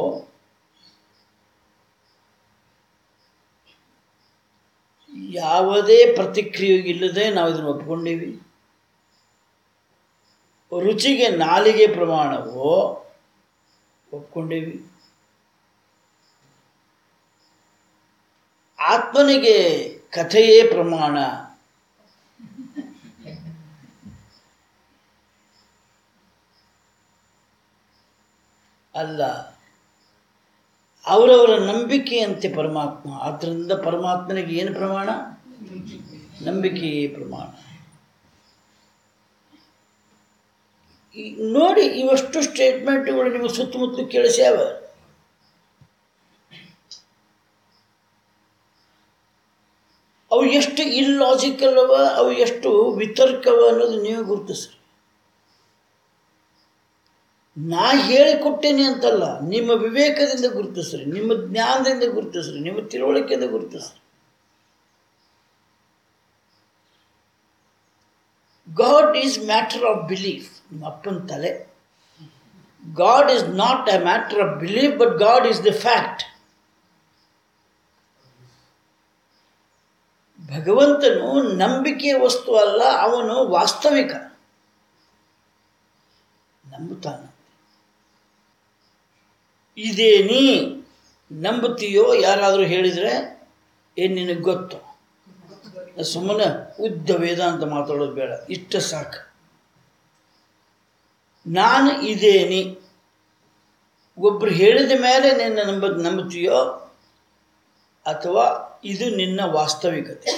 A: ಯಾವುದೇ ಪ್ರತಿಕ್ರಿಯೆ ಇಲ್ಲದೆ ನಾವು ಇದನ್ನು ಒಪ್ಪಿಕೊಂಡೀವಿ ರುಚಿಗೆ ನಾಲಿಗೆ ಪ್ರಮಾಣವು ಒಪ್ಕೊಂಡೇವಿ ಆತ್ಮನಿಗೆ ಕಥೆಯೇ ಪ್ರಮಾಣ ಅಲ್ಲ ಅವರವರ ನಂಬಿಕೆಯಂತೆ ಪರಮಾತ್ಮ ಆದ್ದರಿಂದ ಪರಮಾತ್ಮನಿಗೆ ಏನು ಪ್ರಮಾಣ ನಂಬಿಕೆಯೇ ಪ್ರಮಾಣ ಈ ನೋಡಿ ಇವಷ್ಟು ಸ್ಟೇಟ್ಮೆಂಟ್ಗಳು ನಿಮಗೆ ಸುತ್ತಮುತ್ತಲು ಕೇಳಿಸ್ಯಾವ ಅವು ಎಷ್ಟು ಇಲ್ಲಾಜಿಕಲ್ ಅವ ಅವು ಎಷ್ಟು ವಿತರ್ಕವ ಅನ್ನೋದು ನೀವು ಗುರುತಿಸ್ರಿ ನಾ ಹೇಳಿಕೊಟ್ಟೇನೆ ಅಂತಲ್ಲ ನಿಮ್ಮ ವಿವೇಕದಿಂದ ಗುರುತಿಸ್ರಿ ನಿಮ್ಮ ಜ್ಞಾನದಿಂದ ಗುರುತಿಸ್ರಿ ನಿಮ್ಮ ತಿಳುವಳಿಕೆಯಿಂದ ಗುರುತಿಸ್ರಿ God is matter of belief ನಿಮ್ಮ ಅಪ್ಪನ ತಲೆ God is not a matter of belief but God is the fact ಭಗವಂತನು ನಂಬಿಕೆಯ ವಸ್ತು ಅಲ್ಲ ಅವನು ವಾಸ್ತವಿಕ ನಂಬುತ್ತಾನೆ ಇದೇ ನೀ ನಂಬುತ್ತೀಯೋ ಯಾರಾದರೂ ಹೇಳಿದರೆ ಏನು ನಿನಗೆ ಗೊತ್ತು ಸುಮ್ಮನೆ ಉದ್ದ ವೇದಾಂತ ಮಾತಾಡೋದು ಬೇಡ ಇಷ್ಟ ಸಾಕು ನಾನು ಇದೇನಿ ಒಬ್ಬರು ಹೇಳಿದ ಮೇಲೆ ನಿನ್ನ ನಂಬ ನಂಬುತ್ತೀಯೋ ಅಥವಾ ಇದು ನಿನ್ನ ವಾಸ್ತವಿಕತೆ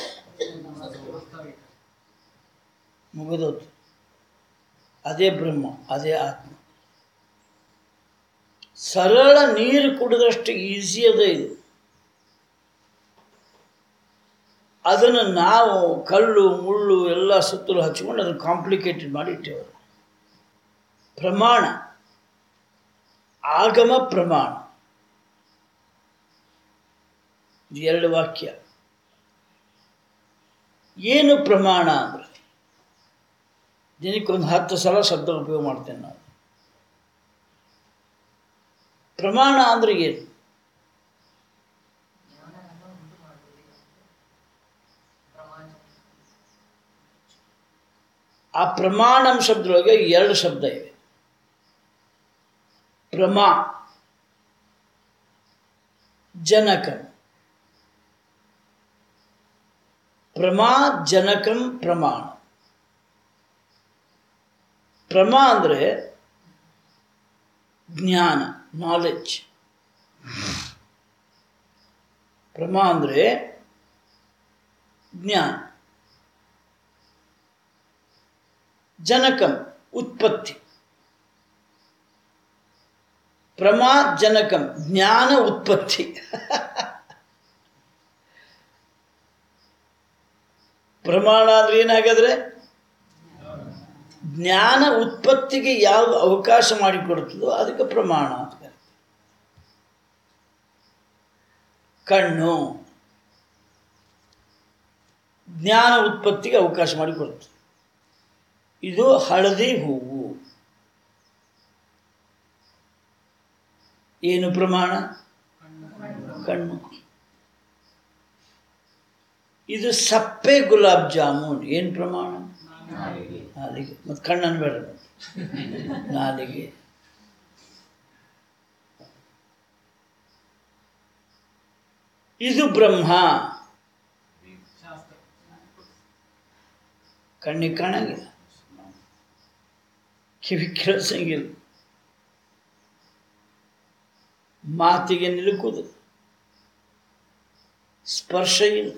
A: ಮುಗಿದೋತು ಅದೇ ಬ್ರಹ್ಮ ಅದೇ ಆತ್ಮ ಸರಳ ನೀರು ಕುಡಿದಷ್ಟು ಈಸಿ ಅದ ಇದು ಅದನ್ನು ನಾವು ಕಲ್ಲು ಮುಳ್ಳು ಎಲ್ಲ ಸುತ್ತಲೂ ಹಚ್ಕೊಂಡು ಅದನ್ನು ಕಾಂಪ್ಲಿಕೇಟೆಡ್ ಮಾಡಿ ಇಟ್ಟೇವೆ ಪ್ರಮಾಣ ಆಗಮ ಪ್ರಮಾಣ ಇದು ಎರಡು ವಾಕ್ಯ ಏನು ಪ್ರಮಾಣ ಅಂದರೆ ದಿನಕ್ಕೊಂದು ಹತ್ತು ಸಲ ಶಬ್ದ ಉಪಯೋಗ ಮಾಡ್ತೇನೆ ನಾವು ಪ್ರಮಾಣ ಅಂದ್ರೆ ಏನು ಆ ಪ್ರಮಾಣಂ ಶಬ್ದದೊಳಗೆ ಎರಡು ಶಬ್ದ ಇವೆ ಪ್ರಮಾ ಜನಕಂ ಪ್ರಮಾ ಜನಕಂ ಪ್ರಮಾಣ ಪ್ರಮಾ ಅಂದರೆ ಜ್ಞಾನ ನಾಲೆಡ್ಜ್ ಪ್ರಮಾ ಅಂದರೆ ಜ್ಞಾನ ಜನಕಂ ಉತ್ಪತ್ತಿ ಪ್ರಮಾ ಜನಕಂ ಜ್ಞಾನ ಉತ್ಪತ್ತಿ ಪ್ರಮಾಣ ಅಂದ್ರೆ ಏನಾಗಾದ್ರೆ ಜ್ಞಾನ ಉತ್ಪತ್ತಿಗೆ ಯಾವ ಅವಕಾಶ ಮಾಡಿಕೊಡ್ತದೋ ಅದಕ್ಕೆ ಪ್ರಮಾಣ ಅಂತ ಕರೀತಾರೆ. ಕಣ್ಣು ಜ್ಞಾನ ಉತ್ಪತ್ತಿಗೆ ಅವಕಾಶ ಮಾಡಿಕೊಡ್ತದೆ ಇದು ಹಳದಿ ಹೂವು ಏನು ಪ್ರಮಾಣ ಕಣ್ಣು ಇದು ಸಪ್ಪೆ ಗುಲಾಬ್ ಜಾಮೂನ್ ಏನು ಪ್ರಮಾಣ ನಾಲಿಗೆ ಮತ್ತು ಕಣ್ಣನ್ನು ಬೇಡ ನಾಲಿಗೆ ಇದು ಬ್ರಹ್ಮ ಕಣ್ಣಿಗೆ ಕಾಣಂಗಿಲ್ಲ ಕಿವಿ ಕೇಳಿಸಂಗಿಲ್ಲ ಮಾತಿಗೆ ನಿಲುಕುವುದಿಲ್ಲ ಸ್ಪರ್ಶ ಇಲ್ಲ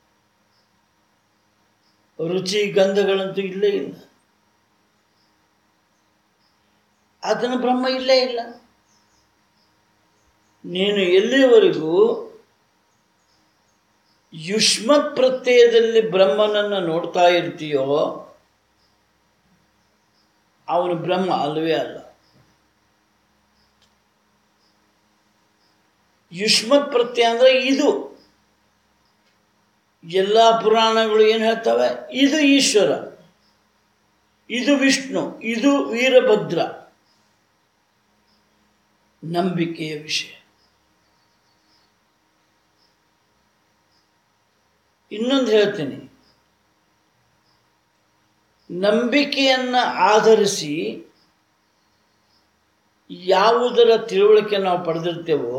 A: ರುಚಿ ಗಂಧಗಳಂತೂ ಇಲ್ಲೇ ಇಲ್ಲ ಅದನ್ನ ಬ್ರಹ್ಮ ಇಲ್ಲೇ ಇಲ್ಲ ನೀನು ಎಲ್ಲಿಯವರೆಗೂ ಯುಷ್ಮ ಪ್ರತ್ಯಯದಲ್ಲಿ ಬ್ರಹ್ಮನನ್ನು ನೋಡ್ತಾ ಇರ್ತೀಯೋ ಅವನು ಬ್ರಹ್ಮ ಅಲ್ಲವೇ ಅಲ್ಲ ಯುಷ್ಮತ್ ಪ್ರತ್ಯಯ ಅಂದರೆ ಇದು ಎಲ್ಲ ಪುರಾಣಗಳು ಏನು ಹೇಳ್ತವೆ ಇದು ಈಶ್ವರ ಇದು ವಿಷ್ಣು ಇದು ವೀರಭದ್ರ ನಂಬಿಕೆಯ ವಿಷಯ ಇನ್ನೊಂದು ಹೇಳ್ತೀನಿ ನಂಬಿಕೆಯನ್ನು ಆಧರಿಸಿ ಯಾವುದರ ತಿಳುವಳಿಕೆ ನಾವು ಪಡೆದಿರ್ತೇವೋ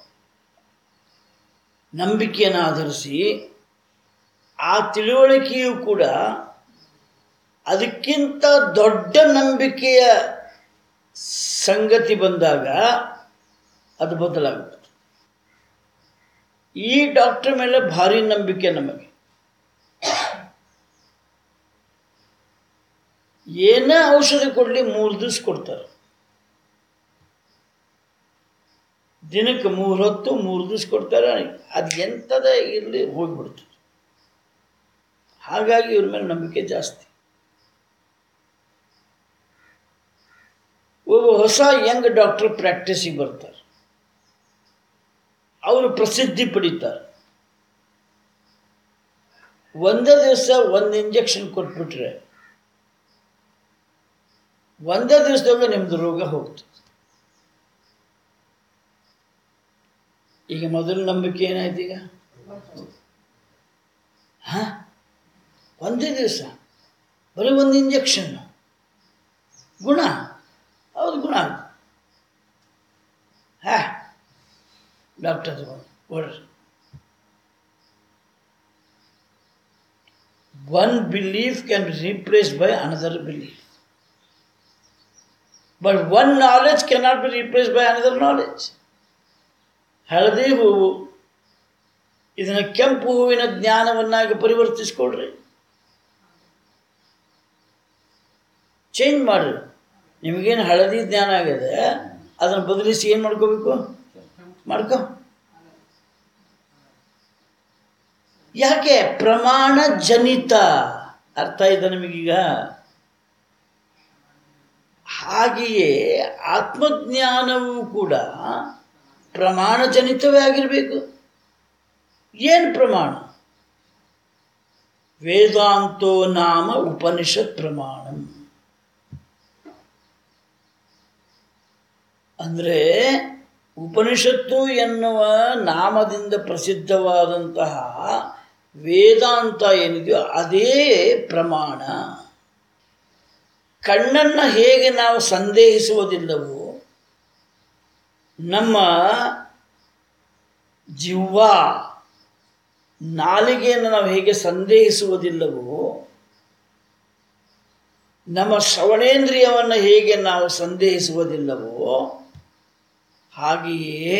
A: ನಂಬಿಕೆಯನ್ನು ಆಧರಿಸಿ ಆ ತಿಳುವಳಿಕೆಯು ಕೂಡ ಅದಕ್ಕಿಂತ ದೊಡ್ಡ ನಂಬಿಕೆಯ ಸಂಗತಿ ಬಂದಾಗ ಅದು ಬದಲಾಗುತ್ತೆ ಈ ಡಾಕ್ಟರ್ ಮೇಲೆ ಭಾರಿ ನಂಬಿಕೆ ನಮಗೆ ಏನೇ ಔಷಧಿ ಕೊಡಲಿ ಮೂರು ದಿವಸ ಕೊಡ್ತಾರೆ ದಿನಕ್ಕೆ ಮೂರು ಹೊತ್ತು ಮೂರು ದಿವಸ ಕೊಡ್ತಾರೆ ಅದು ಎಂಥದ ಇರಲಿ ಹೋಗಿಬಿಡ್ತದೆ ಹಾಗಾಗಿ ಇವ್ರ ಮೇಲೆ ನಂಬಿಕೆ ಜಾಸ್ತಿ ಒಬ್ಬ ಹೊಸ ಯಂಗ್ ಡಾಕ್ಟರ್ ಪ್ರಾಕ್ಟೀಸಿಗೆ ಬರ್ತಾರೆ ಅವರು ಪ್ರಸಿದ್ಧಿ ಪಡಿತಾರೆ ಒಂದೇ ದಿವಸ ಒಂದು ಇಂಜೆಕ್ಷನ್ ಕೊಟ್ಬಿಟ್ರೆ ಒಂದೇ ದಿವಸದಾಗ ನಿಮ್ಮದು ರೋಗ ಹೋಗ್ತದೆ ಈಗ ಮೊದಲು ನಂಬಿಕೆ ಏನಾಯ್ತು ಈಗ ಹಾಂ ಒಂದೇ ದಿವಸ ಬರೀ ಒಂದು ಇಂಜೆಕ್ಷನ್ ಗುಣ ಹೌದು ಗುಣ ಹಾ ಡಾಕ್ಟರ್ ಕೊಡ್ರಿ one belief can be replaced by another belief but one knowledge cannot be replaced by another knowledge ಹಳದಿ ಹೂವು ಇದನ್ನು ಕೆಂಪು ಹೂವಿನ ಜ್ಞಾನವನ್ನಾಗಿ ಪರಿವರ್ತಿಸ್ಕೊಳ್ರಿ ಚೇಂಜ್ ಮಾಡಿರಿ ನಿಮಗೇನು ಹಳದಿ ಜ್ಞಾನ ಆಗಿದೆ ಅದನ್ನು ಬದಲಿಸಿ ಏನು ಮಾಡ್ಕೋಬೇಕು ಮಾಡ್ಕೊ ಯಾಕೆ ಪ್ರಮಾಣ ಜನಿತ ಅರ್ಥ ಇದೆ ನಿಮಗೀಗ ಹಾಗೆಯೇ ಆತ್ಮಜ್ಞಾನವೂ ಕೂಡ ಪ್ರಮಾಣ ಜನಿತವೇ ಆಗಿರಬೇಕು ಏನು ಪ್ರಮಾಣ ವೇದಾಂತೋ ನಾಮ ಉಪನಿಷತ್ ಪ್ರಮಾಣ ಅಂದರೆ ಉಪನಿಷತ್ತು ಎನ್ನುವ ನಾಮದಿಂದ ಪ್ರಸಿದ್ಧವಾದಂತಹ ವೇದಾಂತ ಏನಿದೆಯೋ ಅದೇ ಪ್ರಮಾಣ ಕಣ್ಣನ್ನು ಹೇಗೆ ನಾವು ಸಂದೇಹಿಸುವುದಿಲ್ಲವೋ ನಮ್ಮ ಜಿವ್ವ ನಾಲಿಗೆಯನ್ನು ನಾವು ಹೇಗೆ ಸಂದೇಹಿಸುವುದಿಲ್ಲವೋ ನಮ್ಮ ಶ್ರವಣೇಂದ್ರಿಯವನ್ನು ಹೇಗೆ ನಾವು ಸಂದೇಹಿಸುವುದಿಲ್ಲವೋ ಹಾಗೆಯೇ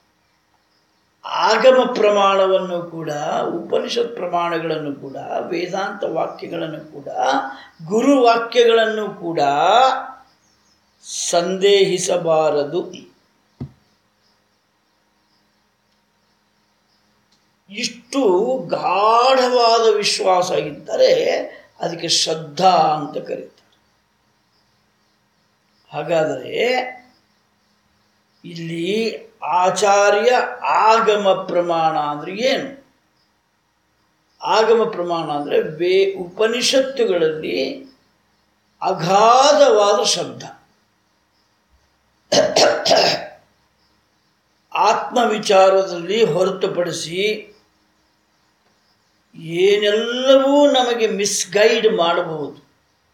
A: ಆಗಮ ಪ್ರಮಾಣವನ್ನು ಕೂಡ ಉಪನಿಷತ್ ಪ್ರಮಾಣಗಳನ್ನು ಕೂಡ ವೇದಾಂತ ವಾಕ್ಯಗಳನ್ನು ಕೂಡ ಗುರು ವಾಕ್ಯಗಳನ್ನು ಕೂಡ ಸಂದೇಹಿಸಬಾರದು ಇಷ್ಟು ಗಾಢವಾದ ವಿಶ್ವಾಸ ಇದ್ದರೆ ಅದಕ್ಕೆ ಶ್ರದ್ಧಾ ಅಂತ ಕರೀತಾರೆ ಹಾಗಾದರೆ ಇಲ್ಲಿ ಆಚಾರ್ಯ ಆಗಮ ಪ್ರಮಾಣ ಅಂದರೆ ಏನು ಆಗಮ ಪ್ರಮಾಣ ಅಂದರೆ ವೇ ಉಪನಿಷತ್ತುಗಳಲ್ಲಿ ಅಗಾಧವಾದ ಶಬ್ದ ಆತ್ಮವಿಚಾರದಲ್ಲಿ ಹೊರತುಪಡಿಸಿ ಏನೆಲ್ಲವೂ ನಮಗೆ ಮಿಸ್ಗೈಡ್ ಮಾಡಬಹುದು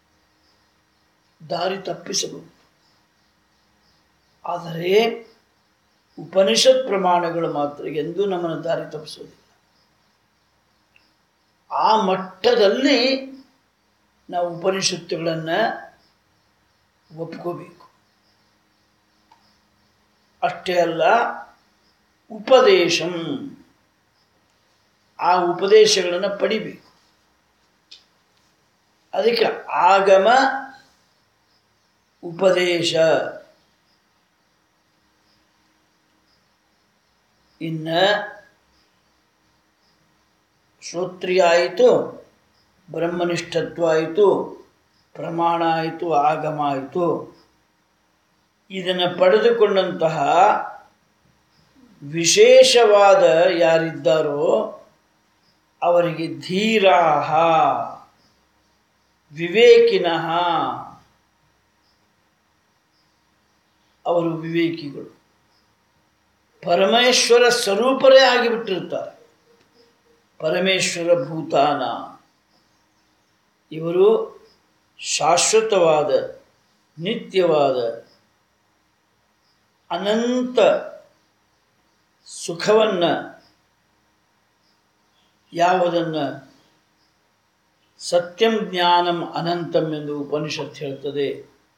A: ದಾರಿ ತಪ್ಪಿಸಬಹುದು ಆದರೆ ಉಪನಿಷತ್ ಪ್ರಮಾಣಗಳು ಮಾತ್ರ ಎಂದೂ ನಮ್ಮನ್ನು ದಾರಿ ತಪ್ಪಿಸೋದಿಲ್ಲ ಆ ಮಟ್ಟದಲ್ಲಿ ನಾವು ಉಪನಿಷತ್ತುಗಳನ್ನು ಒಪ್ಕೋಬೇಕು ಅಷ್ಟೇ ಅಲ್ಲ ಉಪದೇಶಂ ಆ ಉಪದೇಶಗಳನ್ನು ಪಡಿಬೇಕು ಅದಕ್ಕೆ ಆಗಮ ಉಪದೇಶ ಇನ್ನು ಶ್ರೋತ್ರಿಯ ಆಯಿತು ಬ್ರಹ್ಮನಿಷ್ಠತ್ವ ಆಯಿತು ಪ್ರಮಾಣ ಆಯಿತು ಆಗಮ ಆಯಿತು ಇದನ್ನು ಪಡೆದುಕೊಂಡಂತಹ ವಿಶೇಷವಾದ ಯಾರಿದ್ದಾರೋ ಅವರಿಗೆ ಧೀರಾಹ ವಿವೇಕಿನಃ ಅವರು ವಿವೇಕಿಗಳು ಪರಮೇಶ್ವರ ಸ್ವರೂಪರೇ ಆಗಿಬಿಟ್ಟಿರ್ತಾರೆ ಪರಮೇಶ್ವರ ಭೂತಾನ ಇವರು ಶಾಶ್ವತವಾದ ನಿತ್ಯವಾದ ಅನಂತ ಸುಖವನ್ನು ಯಾವುದನ್ನು ಸತ್ಯಂ ಜ್ಞಾನಂ ಅನಂತಂ ಎಂದು ಉಪನಿಷತ್ ಹೇಳ್ತದೆ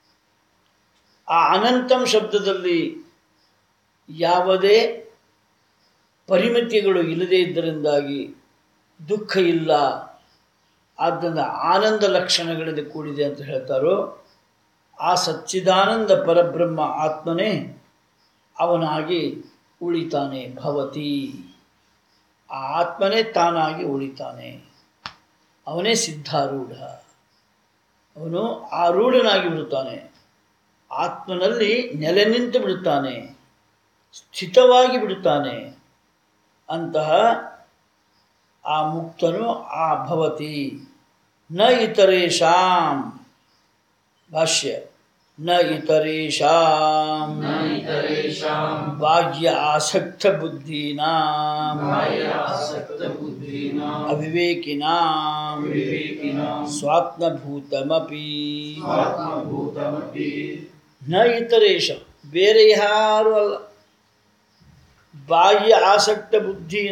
A: ಆ ಅನಂತಂ ಶಬ್ದದಲ್ಲಿ ಯಾವುದೇ ಪರಿಮಿತಿಗಳು ಇಲ್ಲದೇ ಇದ್ದರಿಂದಾಗಿ ದುಃಖ ಇಲ್ಲ ಆದ್ದರಿಂದ ಆನಂದ ಲಕ್ಷಣಗಳಿಂದ ಕೂಡಿದೆ ಅಂತ ಹೇಳ್ತಾರೋ ಆ ಸಚ್ಚಿದಾನಂದ ಪರಬ್ರಹ್ಮ ಆತ್ಮನೇ ಅವನಾಗಿ ಉಳಿತಾನೆ ಭವತಿ ಆ ಆತ್ಮನೇ ತಾನಾಗಿ ಉಳಿತಾನೆ ಅವನೇ ಸಿದ್ಧಾರೂಢ ಅವನು ಆರೂಢನಾಗಿ ಬಿಡುತ್ತಾನೆ ಆತ್ಮನಲ್ಲಿ ನೆಲೆ ನಿಂತು ಬಿಡುತ್ತಾನೆ ಸ್ಥಿತವಾಗಿ ಬಿಡುತ್ತಾನೆ ಅಂತಹ ಆ ಮುಕ್ತನು ಆ ಭವತಿ ನ ಇತರೇಷಾಂ ಭಾಷ್ಯ ನ ಇತರೇಷಾಂ
B: न इतरेषां
A: ಬಾಹ್ಯ ಆಸಕ್ತ ಬುದ್ಧೀನಾಂ
B: बाह्यासक्तबुद्धीनाम्
A: ಅವಿವೇಕಿನಾಂ
B: विवेकिनां
A: ಸ್ವಾತ್ಮಭೂತಮಪಿ
B: स्वात्मभूतमपि
A: ನ ಇತರೇಶ ಬೇರೆ ಯಾರು ಅಲ್ಲ ಬಾಹ್ಯ ಆಸಕ್ತ ಬುದ್ಧಿನ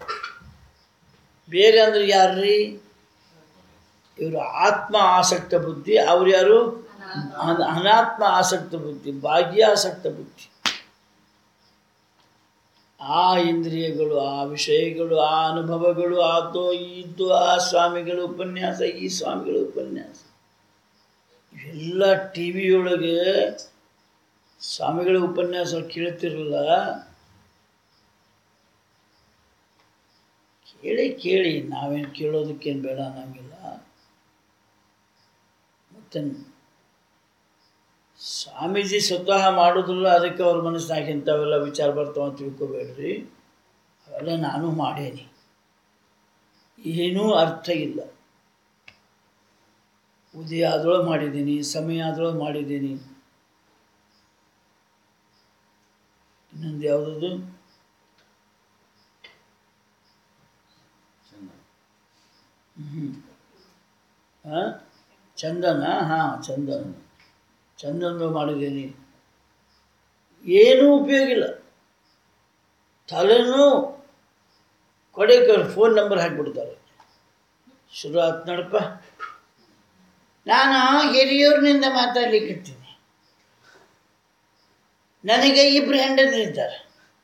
A: ಬೇರೆ ಅಂದ್ರೆ ಯಾರ್ರಿ ಇವರು ಆತ್ಮ ಆಸಕ್ತ ಬುದ್ಧಿ ಅವ್ರು ಯಾರು ಅನ- ಅನಾತ್ಮ ಆಸಕ್ತ ಬುದ್ಧಿ ಬಾಹ್ಯ ಆಸಕ್ತ ಬುದ್ಧಿ ಆ ಇಂದ್ರಿಯಗಳು ಆ ವಿಷಯಗಳು ಆ ಅನುಭವಗಳು ಆತೋ ಇದ್ದು ಆ ಸ್ವಾಮಿಗಳ ಉಪನ್ಯಾಸ ಈ ಸ್ವಾಮಿಗಳ ಉಪನ್ಯಾಸ ಇವೆಲ್ಲ ಟಿ ವಿಯೊಳಗೆ ಸ್ವಾಮಿಗಳ ಉಪನ್ಯಾಸ ಕೇಳ್ತಿರಲ್ಲ ಕೇಳಿ ಕೇಳಿ ನಾವೇನು ಕೇಳೋದಕ್ಕೇನು ಬೇಡ ಅನ್ನಂಗಿಲ್ಲ ಮತ್ತೆ ಸ್ವಾಮೀಜಿ ಸ್ವತಃ ಮಾಡೋದಿಲ್ಲ ಅದಕ್ಕೆ ಅವ್ರ ಮನಸ್ಸಿನಾಗ ಇಂಥವೆಲ್ಲ ವಿಚಾರ ಬರ್ತಾವ ಅಂತ ತಿಳ್ಕೊಬೇಡ್ರಿ ಅವೆಲ್ಲ ನಾನು ಮಾಡೇನಿ ಏನೂ ಅರ್ಥ ಇಲ್ಲ ಉದಯ ಆದೊಳಗೆ ಮಾಡಿದ್ದೀನಿ ಸಮಯ ಆದೊಳಗೆ ಮಾಡಿದ್ದೀನಿ ಇನ್ನೊಂದು ಯಾವುದದು ಹ್ಞೂ ಹಾಂ ಚಂದನ ಹಾಂ ಚಂದನ ಚಂದನ ಮಾಡಿದ್ದೀನಿ ಏನೂ ಉಪಯೋಗ ಇಲ್ಲ ತಲೆನೂ ಕೊಡೆಗೆ ಫೋನ್ ನಂಬರ್ ಹಾಕಿಬಿಡ್ತಾರೆ ಶುರು ಆಯ್ತು ನೋಡಪ್ಪ ನಾನು ಹಿರಿಯೂರಿನಿಂದ ಮಾತಾಡ್ಲಿಕ್ಕಿರ್ತೀನಿ ನನಗೆ ಇಬ್ಬರು ಹೆಂಡತಿರಿದ್ದಾರೆ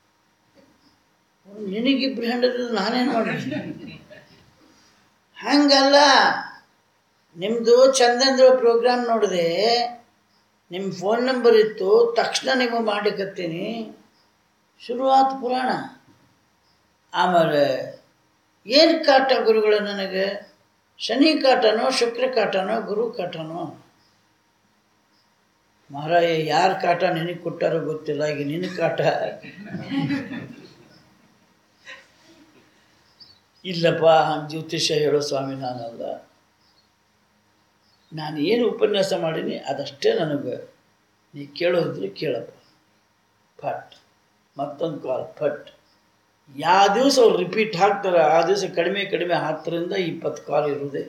A: ನಿನಗಿಬ್ಬರು ಹೆಂಡತಿದ್ರು ನಾನೇನು ಮಾಡಿದ್ದೀನಿ ಹಂಗಲ್ಲ ನಿಮ್ಮದು ಚಂದಂದ್ರ ಪ್ರೋಗ್ರಾಮ್ ನೋಡಿದೆ ನಿಮ್ಮ ಫೋನ್ ನಂಬರ್ ಇತ್ತು ತಕ್ಷಣ ನಿಮಗೆ ಮಾಡಲಿಕ್ಕತ್ತೀನಿ ಶುರುವಾತು ಪುರಾಣ ಆಮೇಲೆ ಏನು ಕಾಟ ಗುರುಗಳು ನನಗೆ ಶನಿ ಕಾಟನೋ ಶುಕ್ರ ಕಾಟನೋ ಗುರು ಕಾಟನೋ ಮಹಾರಾಯ ಯಾರ ಕಾಟ ನಿನಗೆ ಕೊಟ್ಟಾರೋ ಗೊತ್ತಿಲ್ಲ ಈಗ ನಿನ್ನ ಕಾಟ ಇಲ್ಲಪ್ಪ ಹಂಗೆ ಜ್ಯೋತಿಷ್ಯ ಹೇಳೋ ಸ್ವಾಮಿ ನಾನಲ್ಲ ನಾನು ಏನು ಉಪನ್ಯಾಸ ಮಾಡೀನಿ ಅದಷ್ಟೇ ನನಗೆ ನೀ ಕೇಳೋದಿದ್ರೆ ಕೇಳಪ್ಪ ಫಟ್ ಮತ್ತೊಂದು ಕಾಲ್ ಫಟ್ ಯಾವ ದಿವಸ ಅವ್ರು ರಿಪೀಟ್ ಹಾಕ್ತಾರೆ ಆ ದಿವಸ ಕಡಿಮೆ ಕಡಿಮೆ ಹತ್ತರಿಂದ ಇಪ್ಪತ್ತು ಕಾಲ್ ಇರುವುದೇ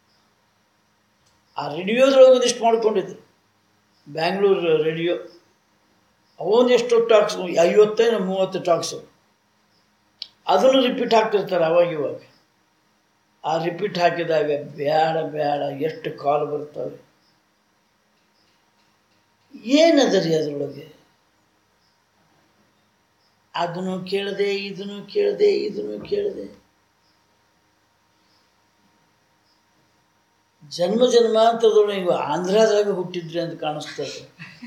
A: ಆ ರೇಡಿಯೋದ್ರೊಳಗೆ ಒಂದಿಷ್ಟು ಮಾಡ್ಕೊಂಡಿದ್ರು ಬ್ಯಾಂಗ್ಳೂರು ರೇಡಿಯೋ ಅವೊಂದೆಷ್ಟು ಟಾಕ್ಸ್ ಐವತ್ತೈದು ಮೂವತ್ತು ಟಾಕ್ಸು ಅದನ್ನು ರಿಪೀಟ್ ಹಾಕ್ತಿರ್ತಾರೆ ಅವಾಗ ಇವಾಗ ಆ ರಿಪೀಟ್ ಹಾಕಿದಾಗ ಬೇಡ ಬೇಡ ಎಷ್ಟು ಕಾಲ್ ಬರ್ತವೆ ಏನದ ರೀ ಅದರೊಳಗೆ ಅದನ್ನು ಕೇಳದೆ ಇದನ್ನು ಕೇಳದೆ ಇದನ್ನು ಕೇಳದೆ ಜನ್ಮ ಜನ್ಮಾಂತರದೊಳಗೆ ನೀವು ಆಂಧ್ರದಾಗ ಹುಟ್ಟಿದ್ರಿ ಅಂತ ಕಾಣಿಸ್ತದೆ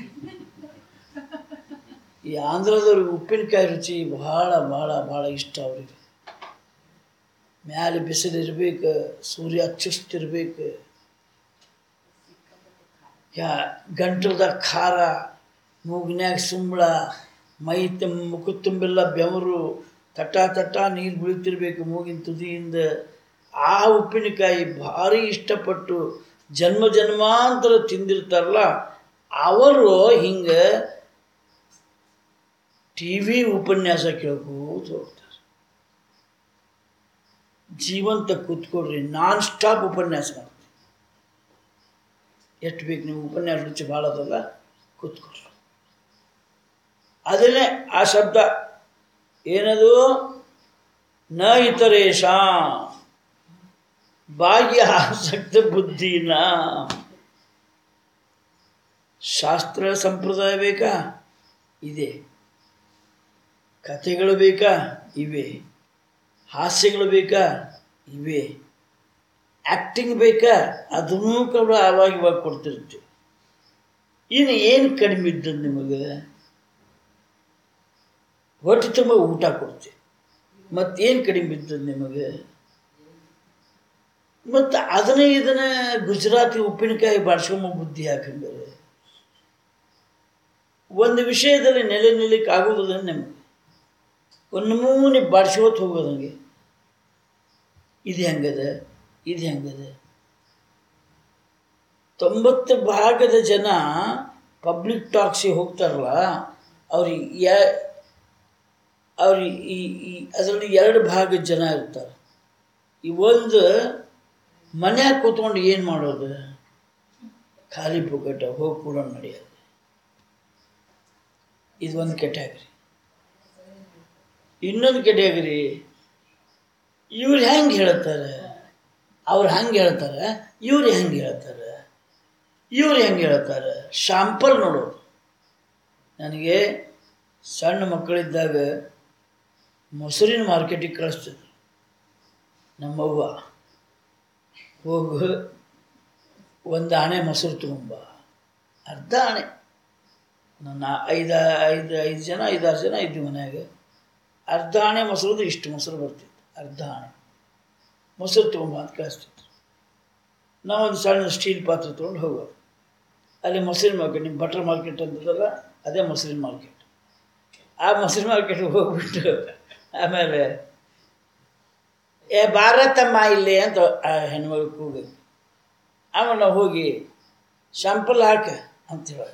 A: ಈ ಆಂಧ್ರದವ್ರಿಗೆ ಉಪ್ಪಿನಕಾಯಿ ರುಚಿ ಭಾಳ ಭಾಳ ಭಾಳ ಇಷ್ಟ ಅವರಿಗೆ ಮ್ಯಾಲೆ ಬಿಸಿಲು ಇರ್ಬೇಕು ಸೂರ್ಯ ಚುಸ್ತಿರ್ಬೇಕು ಯಾ ಗಂಟಲ್ದಾಗ ಖಾರ ಮೂಗಿನ್ಯಾಗ ಸುಂಬಳ ಮೈ ತುಂಬ ಮುಖ ತುಂಬೆಲ್ಲ ಬೆವರು ತಟ ತಟ ನೀರು ಬೀಳ್ತಿರ್ಬೇಕು ಮೂಗಿನ ತುದಿಯಿಂದ ಆ ಉಪ್ಪಿನಕಾಯಿ ಭಾರಿ ಇಷ್ಟಪಟ್ಟು ಜನ್ಮ ಜನ್ಮಾಂತರ ತಿಂದಿರ್ತಾರಲ್ಲ ಅವರು ಹಿಂಗೆ ಟಿ ವಿ ಉಪನ್ಯಾಸ ಕೇಳ್ಕೋತ ಹೋಗ್ತಾರೆ ಜೀವಂತ ಕೂತ್ಕೊಡ್ರಿ ನಾನ್ ಸ್ಟಾಪ್ ಉಪನ್ಯಾಸ ಮಾಡ್ತೀನಿ ಎಷ್ಟು ಬೇಕು ನೀವು ಉಪನ್ಯಾಸ ರುಚಿ ಭಾಳ ಅದಲ್ಲ ಕೂತ್ಕೊಡ್ರಿ ಅದನ್ನೇ ಆ ಶಬ್ದ ಏನದು ನ ಇತರೇಶ ಬಾಹ್ಯ ಆಸಕ್ತ ಬುದ್ಧಿನ ಶಾಸ್ತ್ರ ಸಂಪ್ರದಾಯ ಬೇಕಾ ಇದೆ ಕಥೆಗಳು ಬೇಕಾ ಇವೆ ಹಾಸ್ಯಗಳು ಬೇಕಾ ಇವೆ ಆ್ಯಕ್ಟಿಂಗ್ ಬೇಕಾ ಅದನ್ನೂ ಕೂಡ ಆವಾಗ ಇವಾಗ ಕೊಡ್ತಿರ್ತೀವಿ ಇನ್ನು ಏನು ಕಡಿಮೆ ಇದ್ದದ್ದು ನಿಮಗೆ ಹೊಟ್ಟೆ ತುಂಬ ಊಟ ಕೊಡ್ತೀವಿ ಮತ್ತೇನು ಕಡಿಮೆ ಇದ್ದದ್ದು ನಿಮಗೆ ಮತ್ತು ಅದನ್ನೇ ಇದನ್ನ ಗುಜರಾತಿ ಉಪ್ಪಿನಕಾಯಿ ಬಾಡ್ಸ್ಕೊಂಬ ಬುದ್ಧಿ ಹಾಕಂಗಾರೆ ಒಂದು ವಿಷಯದಲ್ಲಿ ನೆಲೆ ನಿಲ್ಲಕ್ಕೆ ಆಗೋದಿಲ್ಲ ನಿಮಗೆ ಒಂದು ನಮೂನೆ ಬಾಡ್ಸ್ಕೋತ ಹೋಗೋದಂಗೆ ಇದು ಹೆಂಗದ ಇದು ಹೆಂಗದ ತೊಂಬತ್ತು ಭಾಗದ ಜನ ಪಬ್ಲಿಕ್ ಟಾಕ್ಸಿಗೆ ಹೋಗ್ತಾರಲ್ಲ ಅವ್ರಿಗೆ ಯ ಅವ್ರಿಗೆ ಈ ಈ ಅದರಲ್ಲಿ ಎರಡು ಭಾಗದ ಜನ ಇರ್ತಾರೆ ಈ ಒಂದು ಮನ್ಯಾಗ ಕೂತ್ಕೊಂಡು ಏನು ಮಾಡೋದು ಖಾಲಿ ಪುಕ್ಕಟ ಹೋಗಿ ಕೂಡ ನಡೆಯೋದು ಇದು ಒಂದು ಕೆಟ್ಯಾಗ್ರಿ ಇನ್ನೊಂದು ಕೆಟ್ಯಾಗ್ರಿ ಇವ್ರು ಹೆಂಗೆ ಹೇಳ್ತಾರೆ ಅವ್ರು ಹಂಗೆ ಹೇಳ್ತಾರೆ ಇವ್ರು ಹೆಂಗೆ ಹೇಳ್ತಾರೆ ಇವ್ರು ಹೆಂಗೆ ಹೇಳ್ತಾರೆ ಶಾಂಪಲ್ ನೋಡೋದು ನನಗೆ ಸಣ್ಣ ಮಕ್ಕಳಿದ್ದಾಗ ಮೊಸರಿನ ಮಾರ್ಕೆಟಿಗೆ ಕಳಿಸ್ತಿದ್ರು ನಮ್ಮವ್ವ ಹೋಗು ಒಂದು ಆಣೆ ಮೊಸರು ತಗೊಂಬ ಅರ್ಧ ಆಣೆ ನನ್ನ ಐದು ಐದು ಐದು ಜನ ಐದಾರು ಜನ ಇದ್ವಿ ಮನ್ಯಾಗ ಅರ್ಧ ಆಣೆ ಮೊಸರು ಇಷ್ಟು ಮೊಸರು ಬರ್ತಿತ್ತು ಅರ್ಧ ಆಣೆ ಮೊಸರು ತೊಗೊಂಬ ಅಂತ ಕಳಿಸ್ತಿದ್ರು ನಾವೊಂದು ಸಣ್ಣ ಸ್ಟೀಲ್ ಪಾತ್ರೆ ತೊಗೊಂಡು ಹೋಗೋದು ಅಲ್ಲಿ ಮೊಸರಿನ ಮಾರ್ಕೆಟ್ ನಿಮ್ಮ ಬಟ್ರ್ ಮಾರ್ಕೆಟ್ ಅಂತದಲ್ಲ ಅದೇ ಮೊಸರಿನ ಮಾರ್ಕೆಟ್ ಆ ಮೊಸರಿನ ಮಾರ್ಕೆಟ್ಗೆ ಹೋಗ್ಬಿಟ್ಟು ಆಮೇಲೆ ಏ ಭಾರತಮ್ಮ ಇಲ್ಲಿ ಅಂತ ಆ ಹೆಣ್ಮಗಳು ಕೂಗಿ ಆಮೇಲೆ ನಾವು ಹೋಗಿ ಶಾಂಪಲ್ ಹಾಕ ಅಂತ ಹೇಳೋದು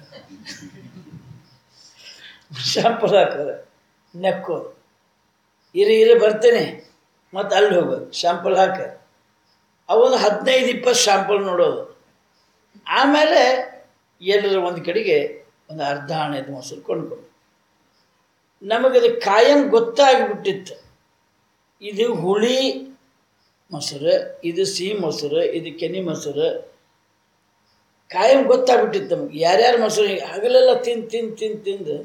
A: ಶಾಂಪಲ್ ಹಾಕೋದು ನೆಕ್ಕೋದು ಇರಿ ಇರಿ ಬರ್ತೇನೆ ಮತ್ತು ಅಲ್ಲಿ ಹೋಗೋದು ಶಾಂಪಲ್ ಹಾಕ ಅವೊಂದು ಹದಿನೈದು ಇಪ್ಪತ್ತು ಶಾಂಪಲ್ ನೋಡೋದು ಆಮೇಲೆ ಎಲ್ಲರ ಒಂದು ಕಡೆಗೆ ಒಂದು ಅರ್ಧ ಹಣದ ಮೊಸರು ಕೊಂಡ್ಕೊಂಡು ನಮಗದು ಕಾಯಂ ಗೊತ್ತಾಗಿಬಿಟ್ಟಿತ್ತು ಇದು ಹುಳಿ ಮೊಸರು ಇದು ಸಿಹಿ ಮೊಸರು ಇದು ಕೆನೆ ಮೊಸರು ಕಾಯಂ ಗೊತ್ತಾಗ್ಬಿಟ್ಟಿತ್ತು ನಮಗೆ ಯಾರ್ಯಾರು ಮೊಸರು ಹಗಲೆಲ್ಲ ತಿಂದು ತಿಂದು ತಿಂದು ತಿಂದು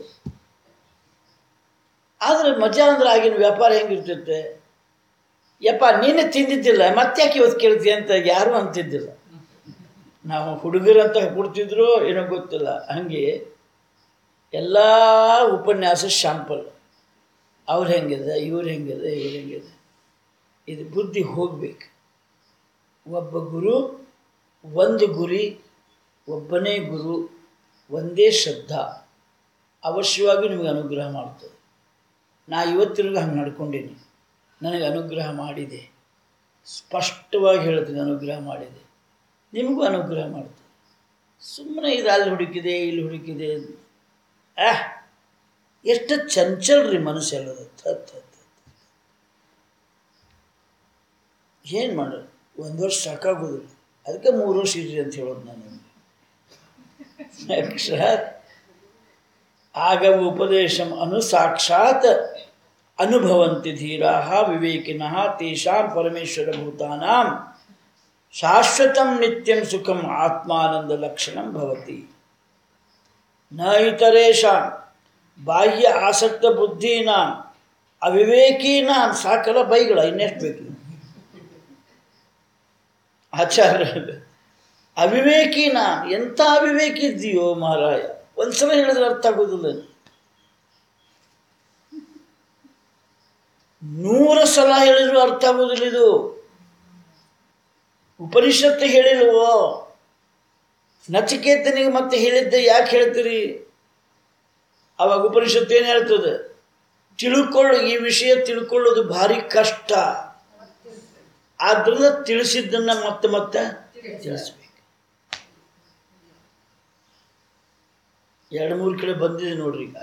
A: ಆದರೆ ಮಜಾ ಅಂದ್ರೆ ಆಗಿನ ವ್ಯಾಪಾರ ಹೆಂಗಿರ್ತೈತೆ ಯಪ್ಪ ನೀನೇ ತಿಂದಿದ್ದಿಲ್ಲ ಮತ್ತ್ಯಾಕೆ ಇವತ್ತು ಕೇಳ್ತೀಯ ಅಂತ ಯಾರೂ ಅಂತಿದ್ದಿಲ್ಲ ನಾವು ಹುಡುಗರಂತ ಕೊಡ್ತಿದ್ರು ಏನೋ ಗೊತ್ತಿಲ್ಲ ಹಾಗೆ ಎಲ್ಲ ಉಪನ್ಯಾಸ ಶಾಂಪಲ್ ಅವ್ರು ಹೆಂಗಿದೆ ಇವ್ರು ಹೆಂಗಿದೆ ಇವ್ರು ಹೆಂಗಿದೆ ಇದು ಬುದ್ಧಿ ಹೋಗ್ಬೇಕು ಒಬ್ಬ ಗುರು ಒಂದು ಗುರಿ ಒಬ್ಬನೇ ಗುರು ಒಂದೇ ಶ್ರದ್ಧಾ ಅವಶ್ಯವಾಗಿ ನಿಮಗೆ ಅನುಗ್ರಹ ಮಾಡ್ತದೆ ನಾ ಇವತ್ತಿರ್ಗ ಹಂಗೆ ನಡ್ಕೊಂಡೀನಿ ನನಗೆ ಅನುಗ್ರಹ ಮಾಡಿದೆ ಸ್ಪಷ್ಟವಾಗಿ ಹೇಳ್ತೀನಿ ಅನುಗ್ರಹ ಮಾಡಿದೆ ನಿಮಗೂ ಅನುಗ್ರಹ ಮಾಡ್ತದೆ ಸುಮ್ಮನೆ ಇದು ಅಲ್ಲಿ ಹುಡುಕಿದೆ ಇಲ್ಲಿ ಹುಡುಕಿದೆ ಆ ಎಷ್ಟು ಚಂಚಲ್ರಿ ಮನಸ್ಸು ಹೇಳೋದು ತತ್ ಏನು ಮಾಡೋದು ಒಂದು ವರ್ಷ ಸಾಕಾಗೋದಿಲ್ಲ ಅದಕ್ಕೆ ಮೂರು ವರ್ಷ ಇರ್ರಿ ಅಂತ ಹೇಳೋದು ನಾನು ನಿಮಗೆ ಸಾಕ್ಷಾತ್ ಆಗ ಉಪದೇಶಂ ಅನು ಸಾಕ್ಷಾತ್ ಅನುಭವಂತಿ ಧೀರಾ ವಿವೇಕಿನಃ ತೇಷಾಂ ಪರಮೇಶ್ವರಭೂತಾನಾಂ ಶಾಶ್ವತಂ ನಿತ್ಯಂ ಸುಖಂ ಆತ್ಮಾನಂದ ಲಕ್ಷಣಂ ಭವತಿ ನ ಇತರೇಶ ಬಾಹ್ಯ ಆಸಕ್ತ ಬುದ್ಧಿನ ಅವಿವೇಕಿನ ಸಾಕಲ್ಲ ಬೈಗಳ ಇನ್ನೆಷ್ಟು ಬೇಕು ಆಚಾರ್ಯ ಅವಿವೇಕಿ ನಾನು ಎಂಥ ಅವಿವೇಕಿ ಇದ್ದೀಯೋ ಮಹಾರಾಯ ಒಂದ್ಸಲ ಹೇಳಿದ್ರೆ ಅರ್ಥ ಆಗೋದಿಲ್ಲ ನೂರು ಸಲ ಹೇಳಿದ್ರು ಅರ್ಥ ಆಗೋದಿಲ್ಲ ಇದು ಉಪನಿಷತ್ತು ಹೇಳಿಲ್ವೋ ನಚಿಕೇತನಿಗೆ ಮತ್ತೆ ಹೇಳಿದ್ದೆ ಯಾಕೆ ಹೇಳ್ತೀರಿ ಅವಾಗ ಉಪನಿಷತ್ತು ಏನು ಹೇಳ್ತದೆ ತಿಳ್ಕೊಳ್ಳು ಈ ವಿಷಯ ತಿಳ್ಕೊಳ್ಳೋದು ಭಾರಿ ಕಷ್ಟ ಆದ್ರಿಂದ ತಿಳಿಸಿದ್ದನ್ನ ಮತ್ತೆ ಮತ್ತೆ ತಿಳಿಸ್ಬೇಕು ಎರಡು ಮೂರು ಕಡೆ ಬಂದಿದೆ ನೋಡ್ರಿ ಈಗ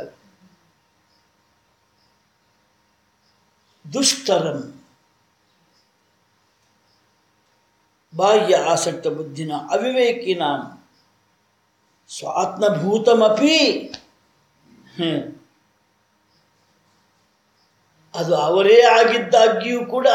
A: ದುಷ್ಟರಂ ಬಾಹ್ಯ ಆಸಕ್ತ ಬುದ್ಧಿನ ಅವಿವೇಕಿನ ಸ್ವಾತ್ಮಭೂತಮಪಿ ಹ್ಮ್. ಅದು ಅವರೇ ಆಗಿದ್ದಾಗ್ಯೂ ಕೂಡ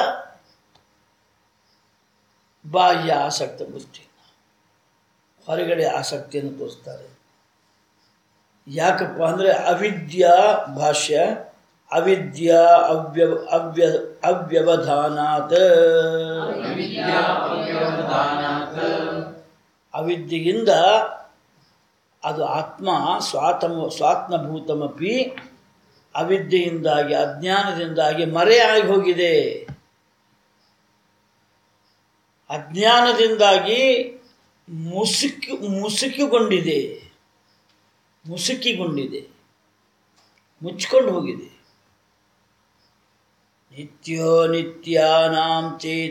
A: ಬಾಹ್ಯ ಆಸಕ್ತ ಬುದ್ಧಿ ಹೊರಗಡೆ ಆಸಕ್ತಿಯನ್ನು ತೋರಿಸ್ತಾರೆ ಯಾಕಪ್ಪ ಅಂದರೆ ಅವಿದ್ಯಾ ಭಾಷ್ಯ ಅವಿದ್ಯಾ ಅವ್ಯ ಅವ್ಯ ಅವ್ಯವಧಾನಾತ್
B: ಅವಿದ್ಯಾ ಅವ್ಯವಧಾನಾತ್
A: ಅವಿದ್ಯೆಯಿಂದ ಅದು ಆತ್ಮ ಸ್ವಾತಮ ಸ್ವಾತ್ಮಭೂತಮಪಿ ಅವಿದ್ಯೆಯಿಂದಾಗಿ ಅಜ್ಞಾನದಿಂದಾಗಿ ಮರೆಯಾಗಿ ಹೋಗಿದೆ ಅಜ್ಞಾನದಿಂದಾಗಿ ಮುಸುಕಿ ಮುಸುಕಿಗೊಂಡಿದೆ ಮುಸುಕಿಗೊಂಡಿದೆ ಮುಚ್ಕೊಂಡು ಹೋಗಿದೆ ನಿತ್ಯೋ ನಿತ್ಯಾನಾಂ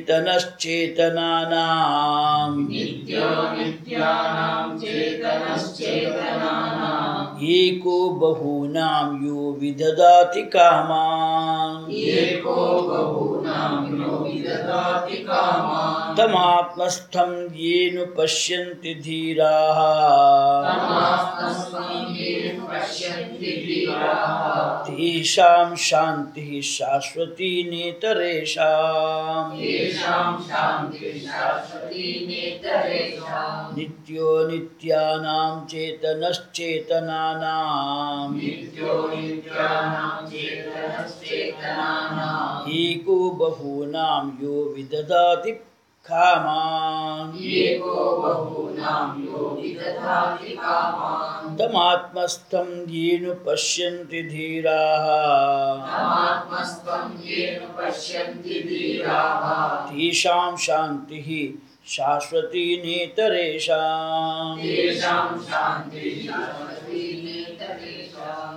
A: ಚೇತನಶ್ಚೇತನಾನಾಂ
B: ನಿತ್ಯೋ ನಿತ್ಯಾನಾಂ ಚೇತನಶ್ಚೇತನಾನಾಂ
A: ಏಕೋ ಬಹೂನಾಂ ಯೋ ವಿದದಾತಿ ಕಾಮಾನ್
B: ಏಕೋ ಬಹೂನಾಂ ಯೋ ವಿದದಾತಿ ಕಾಮಾನ್
A: ತಮಾತ್ಮಸ್ಥಂ ಯೇನು ಪಶ್ಯಂತಿ ಧೀರಾಃ
B: ತಮಾಸ್ತಸ್ಮೈ ಯೇನ ಪಶ್ಯಂತಿ ಧೀರಾಃ
A: ತೇಷಾಂ ಶಾಂತಿ ಶಾಶ್ವತಿ ನೇತರೇಷಾಂ
B: ಯೇಷಾಂ ಶಾಂತಿ ಶಾಶ್ವತಿ ನೇತರೇಷಾಂ
A: ನಿತ್ಯೋ ನಿತ್ಯಾನಾಂ ಚೇತನಶ್ಚೇತನಾನಾಂ
B: ನಿತ್ಯೋ ನಿತ್ಯಾನಾಂ ಚೇತನಶ್ಚೇತನಾನಾಂ
A: ಏಕೋ ಬಹೂನಾಂ ಯೋ ವಿದದಾತಿ ಕಾಮಾನ್
B: ಏಕೋ ಬಹೂನಾಂ ಯೋ ವಿದಧಾತಿ ಕಾಮಾನ್
A: ತಮಾತ್ಮಸ್ಥಂ ಯೇನು ಪಶ್ಯಂತಿ ಧೀರಾಃ
B: ತಮಾತ್ಮಸ್ತ್ವಂ ಯೇನ ಪಶ್ಯಂತಿ ಧೀರಾಃ
A: ತೇಷಾಂ ಶಾಂತಿ ಶಾಶ್ವತಿ ನೇತರೇಷಾಂ
B: ತೇಷಾಂ ಶಾಂತಿ ಶಾಶ್ವತಿ ನೇತರೇಷಾಂ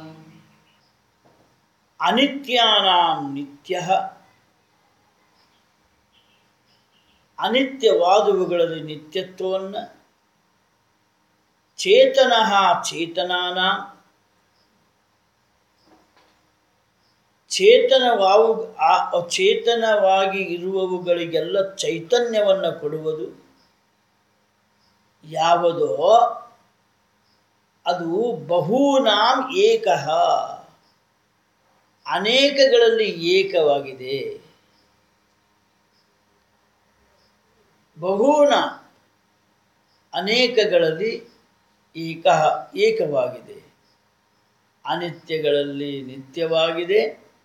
A: ಅನಿತ್ಯಾನಾಂ ನಿತ್ಯ ಅನಿತ್ಯವಾದವುಗಳಲ್ಲಿ ನಿತ್ಯತ್ವವನ್ನು ಚೇತನ ಚೇತನಾನ ಚೇತನವಾವು ಆ- ಚೇತನವಾಗಿ ಇರುವವುಗಳಿಗೆಲ್ಲ ಚೈತನ್ಯವನ್ನು ಕೊಡುವುದು ಯಾವುದೋ ಅದು ಬಹೂನಾಂ ಏಕಃ ಅನೇಕಗಳಲ್ಲಿ ಏಕವಾಗಿದೆ ಬಹುನ ಅನೇಕಗಳಲ್ಲಿ ಏಕ ಏಕವಾಗಿದೆ ಅನಿತ್ಯಗಳಲ್ಲಿ ನಿತ್ಯವಾಗಿದೆ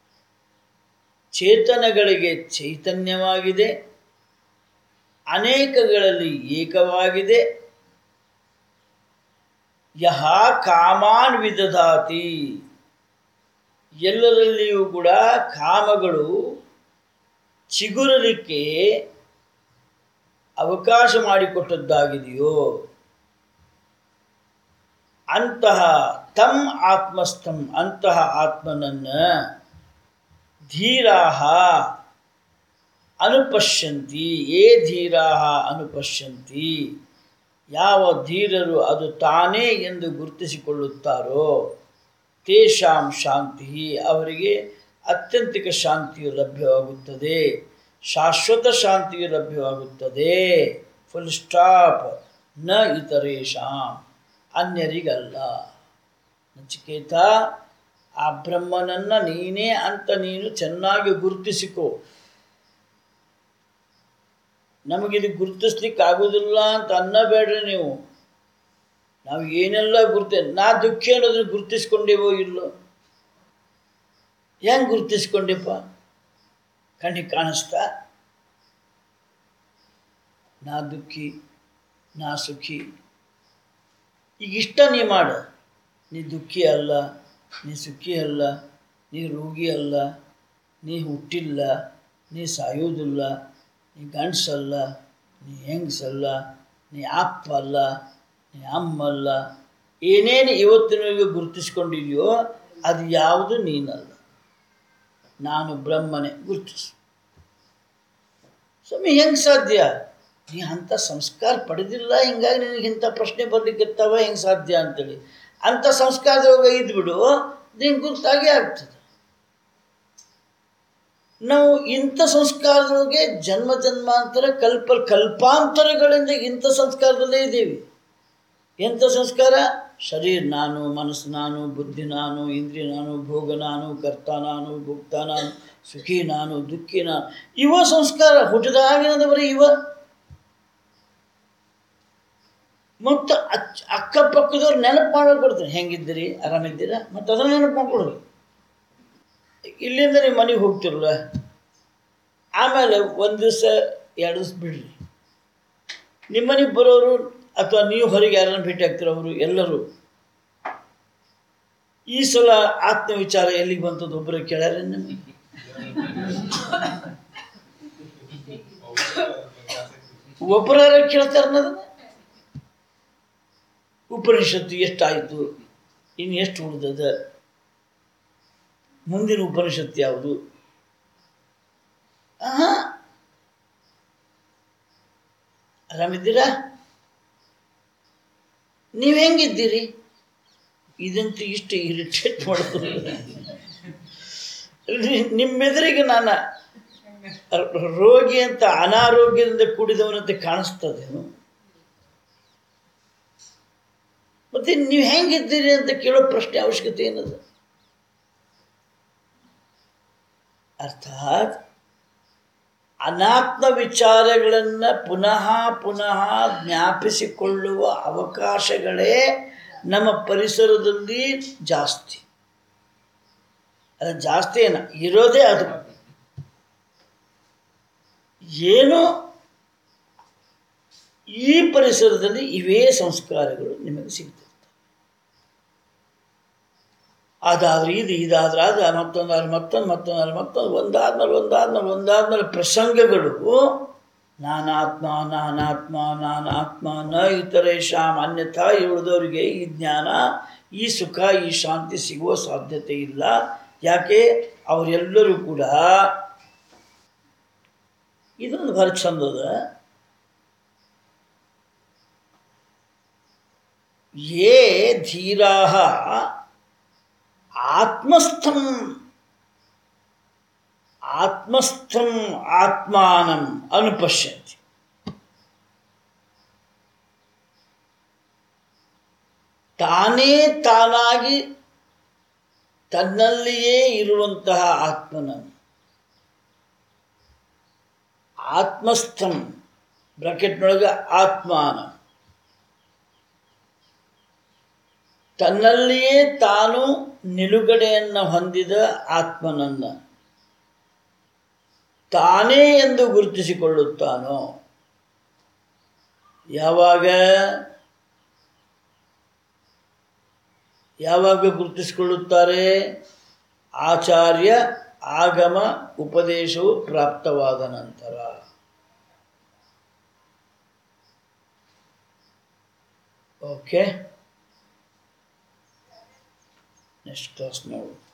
A: ಚೇತನಗಳಿಗೆ ಚೈತನ್ಯವಾಗಿದೆ ಅನೇಕಗಳಲ್ಲಿ ಏಕವಾಗಿದೆ ಯಹ ಕಾಮಾನ್ ವಿದಧಾತಿ ಎಲ್ಲರಲ್ಲಿಯೂ ಕೂಡ ಕಾಮಗಳು ಚಿಗುರಲಿಕ್ಕೆ ಅವಕಾಶ ಮಾಡಿಕೊಟ್ಟದ್ದಾಗಿದೆಯೋ ಅಂತಹ ತಮ್ ಆತ್ಮಸ್ಥಂ ಅಂತಹ ಆತ್ಮನನ್ನು ಧೀರಾಹ ಅನುಪಶ್ಯಂತಿ ಏ ಧೀರಾಹ ಅನುಪಶ್ಯಂತಿ ಯಾವ ಧೀರರು ಅದು ತಾನೇ ಎಂದು ಗುರುತಿಸಿಕೊಳ್ಳುತ್ತಾರೋ ತೇಷಾಂ ಶಾಂತಿ ಅವರಿಗೆ ಅತ್ಯಂತಿಕ ಶಾಂತಿಯು ಲಭ್ಯವಾಗುತ್ತದೆ ಶಾಶ್ವತ ಶಾಂತಿಯು ಲಭ್ಯವಾಗುತ್ತದೆ ಫುಲ್ ಸ್ಟಾಪ್ ನ ಇತರೇಶಾಂ ಅನ್ಯರಿಗಲ್ಲ ನಚಿಕೇತ ಆ ಬ್ರಹ್ಮನನ್ನು ನೀನೇ ಅಂತ ನೀನು ಚೆನ್ನಾಗಿ ಗುರುತಿಸಿಕೋ ನಮಗಿದು ಗುರುತಿಸ್ಲಿಕ್ಕೆ ಆಗೋದಿಲ್ಲ ಅಂತ ಅನ್ನಬೇಡ್ರಿ ನೀವು ನಾವು ಏನೆಲ್ಲ ಗುರ್ತೆ ನಾ ದುಃಖಿ ಅನ್ನೋದನ್ನು ಗುರುತಿಸ್ಕೊಂಡೇವೋ ಇಲ್ಲೋ ಹೆಂಗೆ ಗುರುತಿಸ್ಕೊಂಡೆಪ್ಪ ಕಣ್ಣಿಗೆ ಕಾಣಿಸ್ತಾ ನಾ ದುಃಖಿ ನಾ ಸುಖಿ ಈಗ ಇಷ್ಟ ನೀ ಮಾಡು ನೀ ದುಃಖಿ ಅಲ್ಲ ನೀ ಸುಖಿ ಅಲ್ಲ ನೀ ರೋಗಿ ಅಲ್ಲ ನೀ ಹುಟ್ಟಿಲ್ಲ ನೀ ಸಾಯೋದಿಲ್ಲ ನೀ ಗಂಡಸಲ್ಲ ನೀ ಹೆಂಗಸಲ್ಲ ನೀ ಅಪ್ಪ ಅಲ್ಲ ನೀ ಅಮ್ಮಲ್ಲ ಏನೇನು ಇವತ್ತಿನವರೆಗೆ ಗುರುತಿಸ್ಕೊಂಡಿದೆಯೋ ಅದು ಯಾವುದು ನೀನಲ್ಲ ನಾನು ಬ್ರಹ್ಮನೇ ಗುರುತಿಸು ಸ್ವಾಮಿ ಹೆಂಗೆ ಸಾಧ್ಯ ನೀ ಅಂಥ ಸಂಸ್ಕಾರ ಪಡೆದಿಲ್ಲ ಹಿಂಗಾಗಿ ನಿನಗೆ ಇಂಥ ಪ್ರಶ್ನೆ ಬರ್ಲಿಕ್ಕಿರ್ತಾವ ಹೆಂಗೆ ಸಾಧ್ಯ ಅಂತೇಳಿ ಅಂಥ ಸಂಸ್ಕಾರದೊಳಗೆ ಇದ್ಬಿಡು ನಿಂಗೆ ಗುರುತಾಗೇ ಆಗ್ತದೆ ನಾವು ಇಂಥ ಸಂಸ್ಕಾರದೊಳಗೆ ಜನ್ಮ ಜನ್ಮಾಂತರ ಕಲ್ಪ ಕಲ್ಪಾಂತರಗಳಿಂದ ಇಂಥ ಸಂಸ್ಕಾರದಲ್ಲೇ ಇದ್ದೀವಿ ಎಂಥ ಸಂಸ್ಕಾರ ಶರೀರ ನಾನು ಮನಸ್ಸು ನಾನು ಬುದ್ಧಿ ನಾನು ಇಂದ್ರಿಯ ನಾನು ಭೋಗ ನಾನು ಕರ್ತ ನಾನು ಭುಕ್ತ ನಾನು ಸುಖಿ ನಾನು ದುಃಖಿ ನಾನು ಇವ ಸಂಸ್ಕಾರ ಹುಟ್ಟಿದಾಗಿನದವರೆ ಇವ ಮತ್ತು ಅಚ್ ಅಕ್ಕಪಕ್ಕದವ್ರು ನೆನಪು ಮಾಡೋಕೆ ಕೊಡ್ತಾರೆ ಹೆಂಗಿದ್ದೀರಿ ಆರಾಮಿದ್ದೀರಾ ಮತ್ತು ಅದನ್ನು ನೆನಪು ಮಾಡ್ಕೊಳ್ಳಿ ಇಲ್ಲಿಂದ ನೀವು ಮನೆಗೆ ಹೋಗ್ತಿರಲ್ಲ ಆಮೇಲೆ ಒಂದು ದಿವಸ ಎರಡು ದಿವಸ ಬಿಡ್ರಿ ನಿಮ್ಮ ಮನೆಗೆ ಬರೋರು ಅಥವಾ ನೀವು ಹೊರಗೆ ಯಾರನ್ನ ಭೇಟಿ ಆಗ್ತೀರ ಅವರು ಎಲ್ಲರೂ ಈ ಸಲ ಆತ್ಮವಿಚಾರ ಎಲ್ಲಿಗೆ ಬಂತದ್ದು ಒಬ್ಬರು ಕೇಳ್ಯಾರ ನಿಮಗೆ ಒಬ್ಬರಾರ ಕೇಳ್ತಾರ ಅನ್ನೋದನ್ನ ಉಪನಿಷತ್ತು ಎಷ್ಟಾಯಿತು ಇನ್ನು ಎಷ್ಟು ಉಳಿದದ ಮುಂದಿನ ಉಪನಿಷತ್ತು ಯಾವುದು ಆಹಾ ಆರಾಮಿದ್ದೀರಾ ನೀವು ಹೆಂಗಿದ್ದೀರಿ ಇದಂತೂ ಇಷ್ಟು ಇರಿಟೇಟ್ ಮಾಡೋದು ನಿಮ್ಮೆದುರಿಗೆ ನಾನು ರ- ರೋಗಿ ಅಂತ ಅನಾರೋಗ್ಯದಿಂದ ಕೂಡಿದವನಂತೆ ಕಾಣಿಸ್ತದೇನು ಮತ್ತೆ ನೀವು ಹೆಂಗಿದ್ದೀರಿ ಅಂತ ಕೇಳೋ ಪ್ರಶ್ನೆ ಅವಶ್ಯಕತೆ ಏನದು ಅರ್ಥಾತ್ ಅನಾತ್ಮ ವಿಚಾರಗಳನ್ನು ಪುನಃ ಪುನಃ ಜ್ಞಾಪಿಸಿಕೊಳ್ಳುವ ಅವಕಾಶಗಳೇ ನಮ್ಮ ಪರಿಸರದಲ್ಲಿ ಜಾಸ್ತಿ ಅದು ಜಾಸ್ತಿ ಏನ ಇರೋದೇ ಅದು ಏನೋ ಈ ಪರಿಸರದಲ್ಲಿ ಇವೇ ಸಂಸ್ಕಾರಗಳು ನಿಮಗೆ ಸಿಗ್ತದೆ ಅದಾದ್ರೆ ಇದು ಇದಾದ್ರೆ ಅದು ಮತ್ತೊಂದಾದ್ರೆ ಮತ್ತೊಂದು ಮತ್ತೊಂದಾದ್ರೆ ಮತ್ತೊಂದು ಒಂದಾದ್ಮೇಲೆ ಒಂದಾದ್ಮೇಲೆ ಒಂದಾದ್ಮೇಲೆ ಪ್ರಸಂಗಗಳು ನಾನಾತ್ಮ ನಾನಾತ್ಮ ನಾನಾತ್ಮ ನ ಇತರೇಶಾಮ್ ಅನ್ಯಥಾ ಉಳಿದವರಿಗೆ ಈ ಜ್ಞಾನ ಈ ಸುಖ ಈ ಶಾಂತಿ ಸಿಗುವ ಸಾಧ್ಯತೆ ಇಲ್ಲ ಯಾಕೆ ಅವರೆಲ್ಲರೂ ಕೂಡ ಇದೊಂದು ಭಾರಿ ಚಂದದ ಯೇ ಧೀರಾ ಆತ್ಮಸ್ಥಂ ಆತ್ಮಸ್ಥಂ ಆತ್ಮಾನಂ ಅನುಪಶ್ಯಂತಿ ತಾನೇ ತಾನಾಗಿ ತನ್ನಲ್ಲಿಯೇ ಇರುವಂತಹ ಆತ್ಮನನ್ನು ಆತ್ಮಸ್ಥಂ ಬ್ರಾಕೆಟ್ನೊಳಗೆ ಆತ್ಮಾನ ತನ್ನಲ್ಲಿಯೇ ತಾನು ನಿಲುಗಡೆಯನ್ನು ಹೊಂದಿದ ಆತ್ಮನನ್ನು ತಾನೇ ಎಂದು ಗುರುತಿಸಿಕೊಳ್ಳುತ್ತಾನೋ ಯಾವಾಗ ಯಾವಾಗ ಗುರುತಿಸಿಕೊಳ್ಳುತ್ತಾರೆ ಆಚಾರ್ಯ ಆಗಮ ಉಪದೇಶವು ಪ್ರಾಪ್ತವಾದ ನಂತರ ಓಕೆ ನೆಕ್ಸ್ಟ್ ಕ್ಲಾಸ್ ನೋಡು